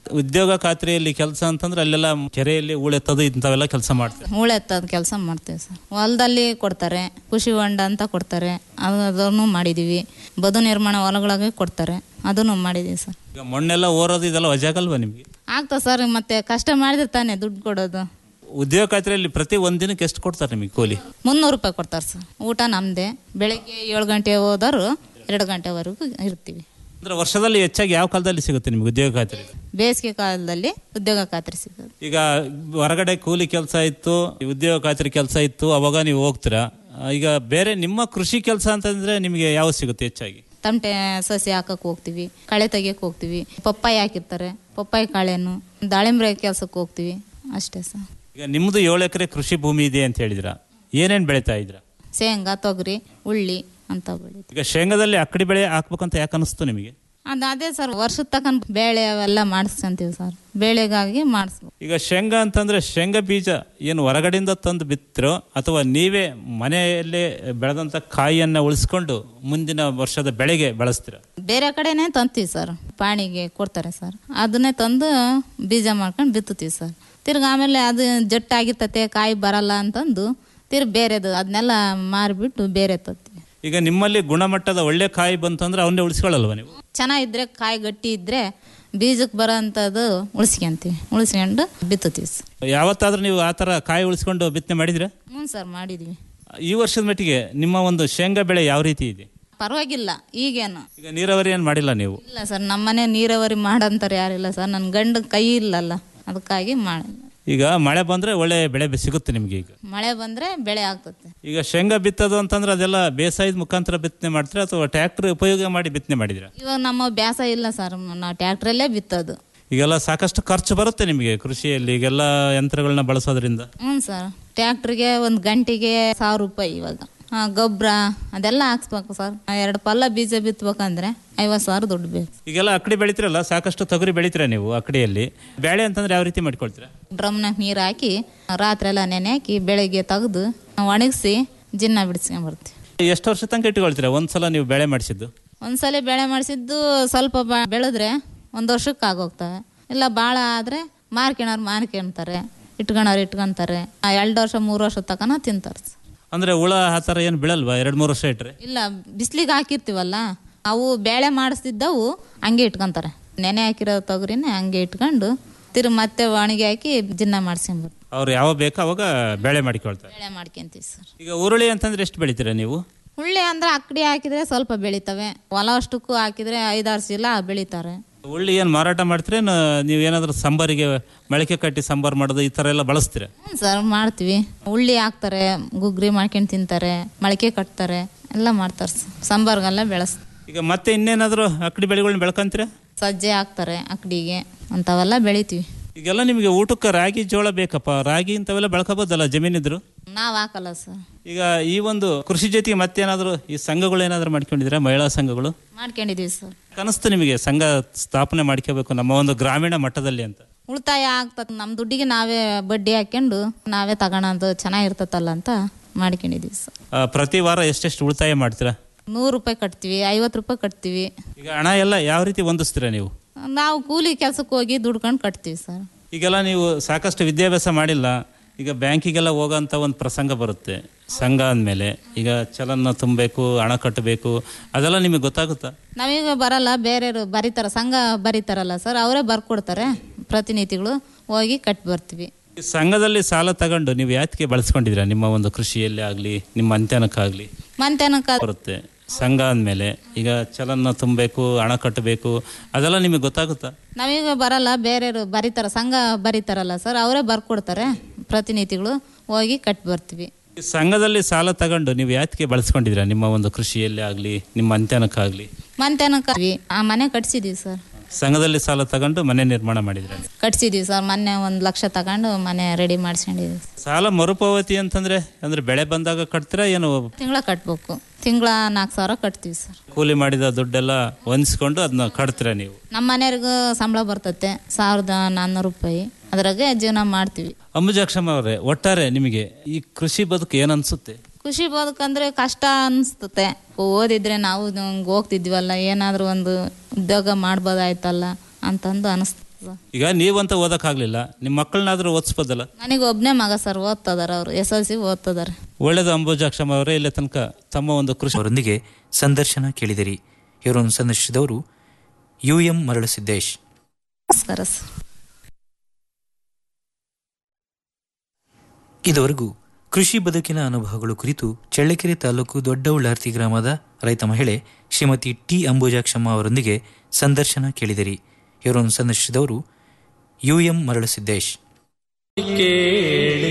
ಉದ್ಯೋಗ ಖಾತ್ರಿಯಲ್ಲಿ ಕೆಲಸ ಅಂತಂದ್ರೆ ಅಲ್ಲೆಲ್ಲ ಕೆರೆಯಲ್ಲಿ ಹೂಳೆತ್ತದು ಇಂಥವೆಲ್ಲ ಕೆಲಸ ಮಾಡ್ತಾರೆ ಹೂಳೆತ್ತದ ಕೆಲಸ ಮಾಡ್ತೀವಿ ಸರ್ ಹೊಲದಲ್ಲಿ ಕೊಡ್ತಾರೆ ಕೃಷಿ ಹೊಂಡ ಅಂತ ಕೊಡ್ತಾರೆ ಅದು ಅದನ್ನು ಮಾಡಿದ್ದೀವಿ ಬದು ನಿರ್ಮಾಣ ಹೊಲಗಳಿಗೆ ಕೊಡ್ತಾರೆ ಅದನ್ನು ಮಾಡಿದ್ದೀವಿ ಸರ್ ಈಗ ಮಣ್ಣೆಲ್ಲ ಓರೋದು ಇದೆಲ್ಲ ವಜಾಗಲ್ವಾ ನಿಮಗೆ ಆಗ್ತದೆ ಸರ್ ಮತ್ತೆ ಕಷ್ಟ ಮಾಡಿದ್ರೆ ತಾನೇ ದುಡ್ಡು ಕೊಡೋದು ಉದ್ಯೋಗ ಖಾತ್ರಿಯಲ್ಲಿ ಪ್ರತಿ ಒಂದ್ ದಿನಕ್ಕೆ ಎಷ್ಟು ಕೊಡ್ತಾರೆ ನಿಮಗೆ ಕೂಲಿ ಮುನ್ನೂರು ರೂಪಾಯಿ ಕೊಡ್ತಾರೆ ಸರ್ ಊಟ ನಮ್ಮದೇ ಬೆಳಗ್ಗೆ ಏಳು ಗಂಟೆ ಹೋದವರು ಎರಡು ಗಂಟೆವರೆಗೂ ಇರ್ತೀವಿ ಅಂದ್ರೆ ವರ್ಷದಲ್ಲಿ ಹೆಚ್ಚಾಗಿ ಯಾವ ಕಾಲದಲ್ಲಿ ಸಿಗುತ್ತೆ ನಿಮ್ಗೆ ಉದ್ಯೋಗ ಖಾತ್ರಿ ಬೇಸಿಗೆ ಕಾಲದಲ್ಲಿ ಉದ್ಯೋಗ ಖಾತ್ರಿ ಸಿಗೋದು ಈಗ ಹೊರಗಡೆ ಕೂಲಿ ಕೆಲಸ ಇತ್ತು ಉದ್ಯೋಗ ಖಾತ್ರಿ ಕೆಲಸ ಇತ್ತು ಅವಾಗ ನೀವು ಹೋಗ್ತೀರಾ ಆ, ಈಗ ಬೇರೆ ನಿಮ್ಮ ಕೃಷಿ ಕೆಲಸ ಅಂತಂದ್ರೆ ನಿಮಗೆ ಯಾವ ಸಿಗುತ್ತೆ ಹೆಚ್ಚಾಗಿ ತಮಟೆ ಸಸಿ ಹಾಕಕ್ಕೆ ಹೋಗ್ತೀವಿ ಕಳೆ ತೆಗಿಯಕ್ಕೆ ಹೋಗ್ತೀವಿ ಪಪ್ಪಾಯಿ ಹಾಕಿರ್ತಾರೆ ಪಪ್ಪಾಯಿ ಕಾಳೆನು ದಾಳಿಂಬ್ರೆ ಕೆಲ್ಸಕ್ಕೆ ಹೋಗ್ತೀವಿ ಅಷ್ಟೇ ಸರ್ ಈಗ ನಿಮ್ದು ಏಳು ಎಕರೆ ಕೃಷಿ ಭೂಮಿ ಇದೆ ಅಂತ ಹೇಳಿದ್ರ ಏನೇನ್ ಬೆಳಿತಾ ಇದ್ರ ಶೇಂಗಾ ತೊಗರಿ ಉಳ್ಳಿ ಅಂತ ಬೆಳಿ ಈಗ ಶೇಂಗಾದಲ್ಲಿ ಅಕ್ಕಡಿ ಬೆಳೆ ಹಾಕ್ಬೇಕಂತ ಯಾಕೆ ಅನಿಸ್ತು ನಿಮಗೆ ಅದು ಅದೇ ಸರ್ ವರ್ಷದ ತಕೊಂಡ್ ಬೇಳೆ ಅವೆಲ್ಲ ಮಾಡಿಸ್ಕೊಂತೀವಿ ಸರ್ ಬೇಳೆಗಾಗಿ ಮಾಡಿಸ್ಬೇಕು ಈಗ ಶೇಂಗಾ ಅಂತಂದ್ರೆ ಶೇಂಗಾ ಬೀಜ ಏನು ಹೊರಗಡೆಯಿಂದ ತಂದು ಬಿತ್ತಿರೋ ಅಥವಾ ನೀವೇ ಮನೆಯಲ್ಲೇ ಬೆಳೆದಂತ ಕಾಯಿಯನ್ನ ಉಳಿಸ್ಕೊಂಡು ಮುಂದಿನ ವರ್ಷದ ಬೆಳೆಗೆ ಬಳಸ್ತೀರಾ ಬೇರೆ ಕಡೆನೇ ತಂತೀವಿ ಸರ್ ಪಾಣಿಗೆ ಕೊಡ್ತಾರೆ ಸರ್ ಅದನ್ನೇ ತಂದು ಬೀಜ ಮಾಡ್ಕೊಂಡು ಬಿತ್ತುತ್ತೀವಿ ಸರ್ ತಿರ್ಗಿ ಆಮೇಲೆ ಅದು ಜಟ್ಟಾಗಿರ್ತತೆ ಕಾಯಿ ಬರಲ್ಲ ಅಂತಂದು ತಿರ್ಗಿ ಬೇರೆದು ಅದನ್ನೆಲ್ಲ ಮಾರಿಬಿಟ್ಟು ಬೇರೆ ತತ್ತೀವಿ ಈಗ ನಿಮ್ಮಲ್ಲಿ ಗುಣಮಟ್ಟದ ಒಳ್ಳೆ ಕಾಯಿ ಬಂತಂದ್ರೆ ಅವನ್ನೇ ಉಳಿಸ್ಕೊಳ್ಳಲ್ವ ನೀವು ಚೆನ್ನಾಗಿದ್ರೆ ಕಾಯಿ ಗಟ್ಟಿ ಇದ್ರೆ ಬೀಜಕ್ಕೆ ಬರೋ ಅಂಥದ್ದು ಉಳಿಸ್ಕೊಂತೀವಿ ಉಳಿಸ್ಕೊಂಡು ಬಿತ್ತುತ್ತೀವಿ ಸರ್ ಯಾವತ್ತಾದ್ರೂ ನೀವು ಆ ಥರ ಕಾಯಿ ಉಳಿಸ್ಕೊಂಡು ಬಿತ್ತನೆ ಮಾಡಿದ್ರೆ ಹ್ಞೂ ಸರ್ ಮಾಡಿದ್ವಿ ಈ ವರ್ಷದ ಮಟ್ಟಿಗೆ ನಿಮ್ಮ ಒಂದು ಶೇಂಗಾ ಬೆಳೆ ಯಾವ ರೀತಿ ಇದೆ ಪರವಾಗಿಲ್ಲ ಈಗೇನು ಈಗ ನೀರಾವರಿ ಏನು ಮಾಡಿಲ್ಲ ನೀವು ಇಲ್ಲ ಸರ್ ನಮ್ಮನೆ ನೀರಾವರಿ ಮಾಡಂತಾರೆ ಯಾರಿಲ್ಲ ಸರ್ ನನ್ನ ಗಂಡ ಕೈ ಇಲ್ಲಲ್ಲ ಅದಕ್ಕಾಗಿ ಮಾಡಿಲ್ಲ ಈಗ ಮಳೆ ಬಂದ್ರೆ ಒಳ್ಳೆ ಬೆಳೆ ಬೆ- ಸಿಗುತ್ತೆ ನಿಮ್ಗೆ ಈಗ ಮಳೆ ಬಂದರೆ ಬೆಳೆ ಆಗ್ತದೆ ಈಗ ಶೇಂಗಾ ಬಿತ್ತೋದು ಅಂತಂದ್ರೆ ಅದೆಲ್ಲ ಬೇಸಾಯದ ಮುಖಾಂತರ ಬಿತ್ತನೆ ಮಾಡ್ತೀರಾ ಅಥವಾ ಟ್ರ್ಯಾಕ್ಟರ್ ಉಪಯೋಗ ಮಾಡಿ ಬಿತ್ತನೆ ಮಾಡಿದ್ರ ಇವಾಗ ನಮ್ಮ ಬ್ಯಾಸ ಇಲ್ಲ ಸರ್ ನಾವು ಟ್ಯಾಕ್ಟ್ರಲ್ಲೇ ಬಿತ್ತೋದು ಈಗೆಲ್ಲ ಸಾಕಷ್ಟು ಖರ್ಚು ಬರುತ್ತೆ ನಿಮಗೆ ಕೃಷಿಯಲ್ಲಿ ಈಗೆಲ್ಲ ಯಂತ್ರಗಳನ್ನ ಬಳಸೋದ್ರಿಂದ ಹ್ಞೂ ಸರ್ ಟ್ಯಾಕ್ಟ್ರಿಗೆ ಒಂದು ಗಂಟೆಗೆ ಸಾವಿರ ರೂಪಾಯಿ ಇವಾಗ ಗೊಬ್ಬರ ಅದೆಲ್ಲ ಹಾಕ್ಸ್ಬೇಕು ಸರ್ ಎರಡು ಪಲ್ಲ ಬೀಜ ಬಿತ್ತಬೇಕಂದ್ರೆ ಐವತ್ತು ಸಾವಿರ ದುಡ್ಡು ಬೇಕು ಈಗೆಲ್ಲ ಅಕ್ಕಡಿ ಬೆಳಿತೀರಲ್ಲ ಸಾಕಷ್ಟು ತೊಗರಿ ಬೆಳಿತೀರಾ ನೀವು ಅಕ್ಕಡಿಯಲ್ಲಿ ಬೇಳೆ ಅಂತಂದ್ರೆ ಯಾವ ರೀತಿ ಮಾಡ್ಕೊಳ್ತೀರಾ ಡ್ರಮ್ನಾಗ ನೀರು ಹಾಕಿ ರಾತ್ರಿ ಎಲ್ಲ ನೆನೆ ಹಾಕಿ ಬೆಳಗ್ಗೆ ತೆಗೆದು ಒಣಗಿಸಿ ಜಿನ್ನ ಬಿಡಿಸ್ಕೊಂಬರ್ತೀವಿ ಎಷ್ಟು ವರ್ಷ ತನಕ ಇಟ್ಕೊಳ್ತೀರಾ ಒಂದ್ಸಲ ನೀವು ಬೆಳೆ ಮಾಡಿಸಿದ್ದು ಒಂದ್ಸಲ ಬೆಳೆ ಮಾಡಿಸಿದ್ದು ಸ್ವಲ್ಪ ಬ- ಬೆಳೆದ್ರೆ ಒಂದು ವರ್ಷಕ್ಕೆ ಆಗೋಗ್ತವೆ ಇಲ್ಲ ಭಾಳ ಆದರೆ ಮಾರ್ಕೊಳೋರು ಮಾರ್ಕೊಂತಾರೆ ಇಟ್ಕೊಳೋರು ಇಟ್ಕೊಂತಾರೆ ಎರಡು ವರ್ಷ ಮೂರು ವರ್ಷ ತಕನ ತಿಂತಾರೆ ಅಂದ್ರೆ ಹುಳ ಆ ಥರ ಏನು ಬೀಳಲ್ವಾ ಎರಡು ಮೂರು ವರ್ಷ ಇಟ್ರೆ ಇಲ್ಲ ಬಿಸಿಲಿಗೆ ಹಾಕಿರ್ತೀವಲ್ಲ ಅವು ಬೇಳೆ ಮಾಡಿಸ್ತಿದ್ದವು ಹಂಗೆ ಇಟ್ಕೊಂತಾರೆ ನೆನೆ ಹಾಕಿರೋ ತೊಗರಿನೇ ಹಂಗೆ ಇಟ್ಕೊಂಡು ತಿರು ಮತ್ತೆ ಒಣಗಿ ಹಾಕಿ ಜಿನ್ನ ಮಾಡ್ಸ್ಕೊಂಬರ್ತೀವಿ ಅವ್ರು ಯಾವ ಬೇಕೋ ಅವಾಗ ಬೆಳೆ ಮಾಡಿಕೊಳ್ತಾರೆ ಬೇಳೆ ಮಾಡ್ಕೊಂತೀವಿ ಸರ್ ಈಗ ಉರುಳಿ ಅಂತಂದ್ರೆ ಎಷ್ಟು ಬೆಳಿತೀರಾ ನೀವು ಹುಳ್ಳಿ ಅಂದ್ರೆ ಅಕ್ಕಡಿ ಹಾಕಿದ್ರೆ ಸ್ವಲ್ಪ ಬೆಳಿತವೆ ಹೊಲ ಅಷ್ಟಕ್ಕೂ ಹಾಕಿದ್ರೆ ಐದಾರು ಚೀಲ ಬೆಳಿತಾರೆ ಉಳ್ಳಿ ಏನು ಮಾರಾಟ ಮಾಡ್ತೀರಾ ನೀವು ಏನಾದರೂ ಸಾಂಬಾರಿಗೆ ಮೊಳಕೆ ಕಟ್ಟಿ ಸಾಂಬಾರು ಮಾಡೋದು ಈ ಥರ ಎಲ್ಲ ಬಳಸ್ತೀರಾ ಹ್ಞೂ ಸರ್ ಮಾಡ್ತೀವಿ ಉಳ್ಳಿ ಹಾಕ್ತಾರೆ ಗುಗ್ರಿ ಮಾಡ್ಕೊಂಡು ತಿಂತಾರೆ ಮೊಳಕೆ ಕಟ್ತಾರೆ ಎಲ್ಲ ಮಾಡ್ತಾರೆ ಸರ್. ಸಾಂಬಾರ್ಗೆಲ್ಲ ಬೆಳೆಸ್ ಈಗ ಮತ್ತೆ ಇನ್ನೇನಾದರೂ ಅಕ್ಕಡಿ ಬೆಳೆಗಳನ್ನ ಬೆಳ್ಕೊಂತೀರಾ ಸಜ್ಜೆ ಹಾಕ್ತಾರೆ ಅಕ್ಕಡಿಗೆ ಅಂಥವೆಲ್ಲ ಬೆಳಿತೀವಿ ಈಗೆಲ್ಲ ನಿಮಗೆ ಊಟಕ್ಕೆ ರಾಗಿ ಜೋಳ ಬೇಕಪ್ಪ ರಾಗಿ ಇಂಥವೆಲ್ಲ ಬೆಳ್ಕೋಬೋದಲ್ಲ ಜಮೀನಿದ್ರು ನಾವು ಹಾಕಲ್ಲ ಸರ್ ಈಗ ಈ ಒಂದು ಕೃಷಿ ಜೊತೆಗೆ ಮತ್ತೇನಾದರೂ ಈ ಸಂಘಗಳು ಏನಾದರೂ ಮಾಡ್ಕೊಂಡಿದ್ದೀರಾ ಮಹಿಳಾ ಸಂಘಗಳು ಮಾಡ್ಕೊಂಡಿದೀವಿ ಸರ್ ಕನಿಸ್ತು ನಿಮಗೆ ಸಂಘ ಸ್ಥಾಪನೆ ಮಾಡ್ಕೋಬೇಕು ನಮ್ಮ ಒಂದು ಗ್ರಾಮೀಣ ಮಟ್ಟದಲ್ಲಿ ಅಂತ ಉಳಿತಾಯ ಆಗ್ತದೆ ನಮ್ಮ ದುಡ್ಡಿಗೆ ನಾವೇ ಬಡ್ಡಿ ಹಾಕ್ಕೊಂಡು ನಾವೇ ತಗೊಳೋದು ಚೆನ್ನಾಗಿರ್ತತಲ್ಲ ಅಂತ ಮಾಡ್ಕೊಂಡಿದೀವಿ ಸರ್ ಆ, ಪ್ರತಿ ವಾರ ಎಷ್ಟೆಷ್ಟು ಉಳಿತಾಯ ಮಾಡ್ತೀರಾ ನೂರು ರೂಪಾಯಿ ಕಟ್ತೀವಿ ಐವತ್ತು ರೂಪಾಯಿ ಕಟ್ತೀವಿ ಈಗ ಹಣ ಎಲ್ಲ ಯಾವ ರೀತಿ ಹೊಂದಿಸ್ತೀರಾ ನೀವು ನಾವು ಕೂಲಿ ಕೆಲಸಕ್ಕೆ ಹೋಗಿ ದುಡ್ಕೊಂಡು ಕಟ್ತೀವಿ ಸರ್ ಈಗೆಲ್ಲ ನೀವು ಸಾಕಷ್ಟು ವಿದ್ಯಾಭ್ಯಾಸ ಮಾಡಿಲ್ಲ ಈಗ ಬ್ಯಾಂಕಿಗೆಲ್ಲ ಹೋಗೋಂಥ ಒಂದು ಪ್ರಸಂಗ ಬರುತ್ತೆ ಸಂಘ ಅಂದಮೇಲೆ ಈಗ ಚಲನ್ನ ತುಂಬಬೇಕು ಹಣ ಕಟ್ಟಬೇಕು ಅದೆಲ್ಲ ನಿಮಗೆ ಗೊತ್ತಾಗುತ್ತಾ ನಮಗೆ ಬರಲ್ಲ ಬೇರೆಯವರು ಬರೀತಾರೆ ಸಂಘ ಬರೀತಾರಲ್ಲ ಸರ್ ಅವರೇ ಬರ್ಕೊಡ್ತಾರೆ ಪ್ರತಿನಿಧಿಗಳು ಹೋಗಿ ಕಟ್ಟಿ ಬರ್ತೀವಿ ಈ ಸಂಘದಲ್ಲಿ ಸಾಲ ತಗೊಂಡು ನೀವು ಯಾತಕ್ಕೆ ಬಳಸ್ಕೊಂಡಿದ್ದೀರಾ ನಿಮ್ಮ ಒಂದು ಕೃಷಿಯಲ್ಲಿ ಆಗಲಿ ನಿಮ್ಮ ಅಂತ್ಯನಕ್ಕಾಗಲಿ ಮಂತೆನಕ ಬರುತ್ತೆ ಸಂಘ ಅಂದಮೇಲೆ ಈಗ ಚಲನ್ನ ತುಂಬಬೇಕು ಹಣ ಕಟ್ಟಬೇಕು ಅದೆಲ್ಲ ನಿಮಗೆ ಗೊತ್ತಾಗುತ್ತಾ ನಮಗೆ ಬರಲ್ಲ ಬೇರೆಯವರು ಬರೀತಾರೆ ಸಂಘ ಬರೀತಾರಲ್ಲ ಸರ್ ಅವರೇ ಬರ್ಕೊಡ್ತಾರೆ ಪ್ರತಿನಿಧಿಗಳು ಹೋಗಿ ಕಟ್ಟಿ ಬರ್ತೀವಿ ಈ ಸಂಘದಲ್ಲಿ ಸಾಲ ತಗೊಂಡು ನೀವು ಯಾತಕ್ಕೆ ಬಳಸ್ಕೊಂಡಿದ್ದೀರಾ ನಿಮ್ಮ ಒಂದು ಕೃಷಿಯಲ್ಲಿ ಆಗಲಿ ನಿಮ್ಮ ಅಂತ್ಯನಕ್ಕಾಗಲಿ ಮಂತೆನಕ ಆ ಮನೆ ಕಟ್ಸಿದೀವಿ ಸರ್ ಸಂಘದಲ್ಲಿ ಸಾಲ ತಗೊಂಡು ಮನೆ ನಿರ್ಮಾಣ ಮಾಡಿದ್ರೆ ಕಟ್ಸಿದೀವಿ ಸರ್ ಮೊನ್ನೆ ಒಂದು ಲಕ್ಷ ತಗೊಂಡು ಮನೆ ರೆಡಿ ಮಾಡಿಸ್ಕೊಂಡಿದ್ದೀವಿ ಸಾಲ ಮರುಪಾವತಿ ಅಂತಂದ್ರೆ ಅಂದ್ರೆ ಬೆಳೆ ಬಂದಾಗ ಕಟ್ತೀರಾ ಏನು ತಿಂಗಳ ಕಟ್ಬೇಕು ತಿಂಗಳ ನಾಲ್ಕು ಸಾವಿರ ಕಟ್ತೀವಿ ಸರ್ ಕೂಲಿ ಮಾಡಿದ ದುಡ್ಡೆಲ್ಲ ಹೊಂದಿಸ್ಕೊಂಡು ಅದನ್ನ ಕಟ್ತೀರಾ ನೀವು ನಮ್ಮ ಮನೆಯವ್ರಿಗೂ ಸಂಬಳ ಬರ್ತತೆ ಸಾವಿರದ ನಾನ್ನೂರು ರೂಪಾಯಿ ಅದ್ರಾಗೆ ಜೀವನ ಮಾಡ್ತೀವಿ ಅಂಬುಜಾಕ್ಷಮ್ಮ ಅವರೇ ಒಟ್ಟಾರೆ ನಿಮಗೆ ಈ ಕೃಷಿ ಬದುಕು ಏನ್ ಅನ್ಸುತ್ತೆ ಖುಷಿ ಬದುಕಂದ್ರೆ ಕಷ್ಟ ಅನಿಸ್ತತೆ ಓದಿದ್ರೆ ನಾವು ಹಿಂಗ್ ಹೋಗ್ತಿದ್ವಲ್ಲ ಏನಾದರೂ ಒಂದು ಉದ್ಯೋಗ ಮಾಡ್ಬೋದಾಯ್ತಲ್ಲ ಅಂತಂದು ಅನಿಸ್ತು ಈಗ ನೀವಂತ ಓದಕ್ಕಾಗ್ಲಿಲ್ಲ ನಿಮ್ಮ ಮಕ್ಕಳನ್ನಾದ್ರೂ ಓದಿಸ್ಬೋದಲ್ಲ ನನಗೆ ಒಬ್ಬನೇ ಮಗ ಸರ್ ಓದ್ತದಾರ ಅವರು ಎಸ್ ಎಲ್ ಸಿ ಓದ್ತದಾರೆ ಒಳ್ಳೇದು ಅಂಬುಜಾಕ್ಷಮ್ಮ ಅವರೇ ಇಲ್ಲಿ ತನಕ ತಮ್ಮ ಒಂದು ಕೃಷಿ ಅವರೊಂದಿಗೆ ಸಂದರ್ಶನ ಕೇಳಿದಿರಿ ಇವರನ್ನು ಸಂದರ್ಶಿಸಿದವರು ಯು ಎಂ ಮರಳು ಸಿದ್ದೇಶ್ ನಮಸ್ಕಾರ ಸರ್ ಇದುವರೆಗೂ ಕೃಷಿ ಬದುಕಿನ ಅನುಭವಗಳು ಕುರಿತು ಚಳ್ಳಕೆರೆ ತಾಲೂಕು ದೊಡ್ಡ ಉಳ್ಳಾರ್ತಿ ಗ್ರಾಮದ ರೈತ ಮಹಿಳೆ ಶ್ರೀಮತಿ ಟಿ ಅಂಬುಜಾಕ್ಷಮ್ಮ ಅವರೊಂದಿಗೆ ಸಂದರ್ಶನ ಕೇಳಿದಿರಿ ಇವರನ್ನು ಸಂದರ್ಶಿಸಿದವರು ಯು ಎಂ ಮರಳು ಸಿದ್ದೇಶ್ ಕೇಳಿ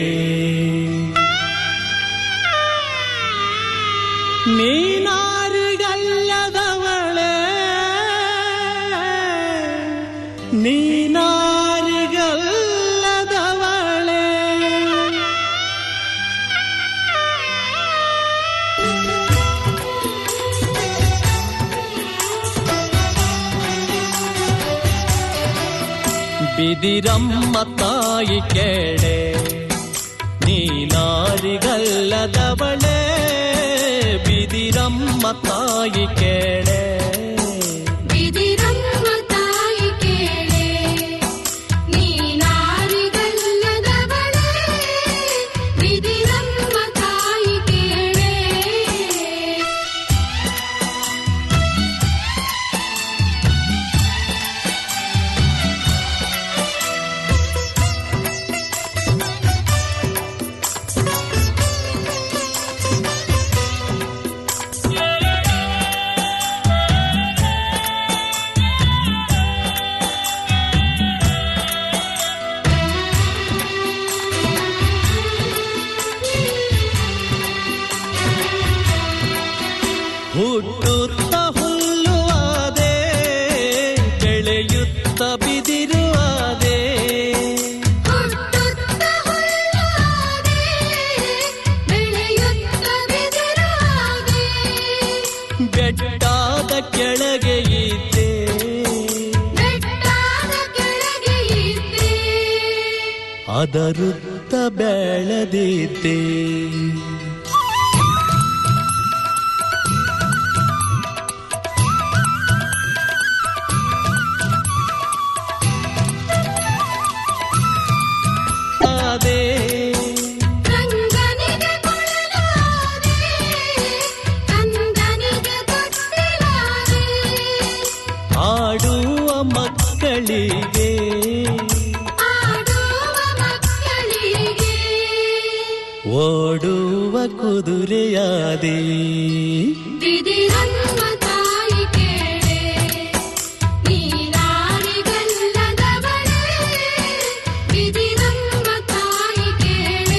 ನೀನಾರಿಗಲ್ಲದವಳೆ ನೀನಾರಿಗಲ್ಲದವಳೆ ಬಿದಿರಮ್ಮ ತಾಯಿ ಕೇಳೆ ನೀನಾರಿಗಲ್ಲದವಳೆ ಬಿದಿರಮ್ಮ ತಾಯಿ ಕೇಳೆ ಬಿದಿರಮ್ಮ ತಾಯಿ ಕೇಳೆ ನೀನಾರಿಗಲ್ಲದವಳೆ ಬಿದಿರಮ್ಮ ತಾಯಿ ಕೇಳೆ ಹುಟ್ಟುತ್ತ ಹುಲ್ಲುವಾದೆ ಬೆಳೆಯುತ್ತ ಬಿದಿರುವಾದೆ ಹುಟ್ಟುತ್ತ ಹುಲ್ಲಾದೆ ಬೆಳೆಯುತ್ತ ಬಿದಿರಾದೆ ಬೆಟ್ಟಾದ ಕೆಳಗೆ ಇದ್ದೆ ಬೆಟ್ಟಾದ ಕೆಳಗೆ ಇದ್ದೆ ಅದರುತ್ತ ಬೆಳೆದಿದ್ದೆ ಆದೆ ರಂಗನಿಗೆ ಕೊಳಲಾದೆ ಕಂದನಿಗೆ ತೊಟ್ಟಿಲಾದೆ ಆಡುವ ಮಕ್ಕಳಿಗೆ ಆಡುವ ಮಕ್ಕಳಿಗೆ ಓಡುವ ಕುದುರೆಯಾದೆ ಬಿದಿರಮ್ಮ ತಾಯಿ ಕೇಳೆ ನೀನಾರಿಗಲ್ಲದವಳೆ ಬಿದಿರಮ್ಮ ತಾಯಿ ಕೇಳೆ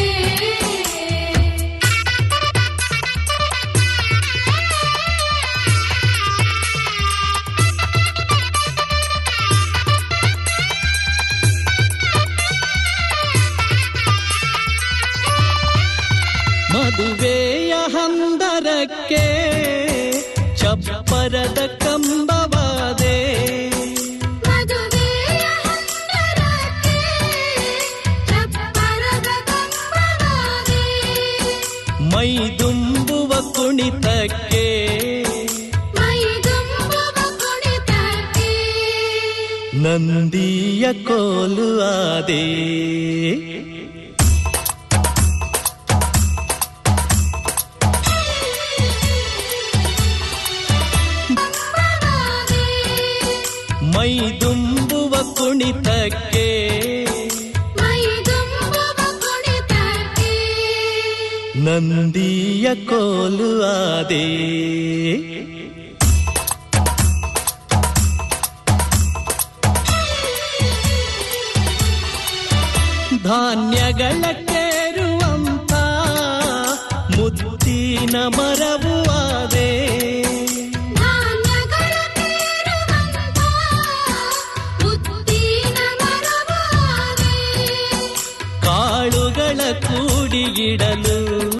ಮದುವೆಯ ಹಂದರಕ್ಕೆ ಚಪ್ಪರದ ಕಂಬವಾದೆ ಮದುವೆಯ ಹಂದರಕ್ಕೆ ಚಪ್ಪರದ ಕಂಬವಾದೆ ಮೈ ತುಂಬುವ ಕುಣಿತಕ್ಕೆ ಮೈದುಂಬುವ ಕುಣಿತಕ್ಕೆ ನಂದಿಯ ಕೋಲು ಆದೆ ಮೈ ತುಂಬುವ ಕುಣಿತಕ್ಕೆ ಮೈದುಂಬುವ ಕುಣಿತಕ್ಕೆ ನಂದಿಯ ಕೋಲು ಆದೆ ಧಾನ್ಯಗಳ ಕೇರುವಂತ ಮುತ್ತಿನ ಮರವು ಆದೆ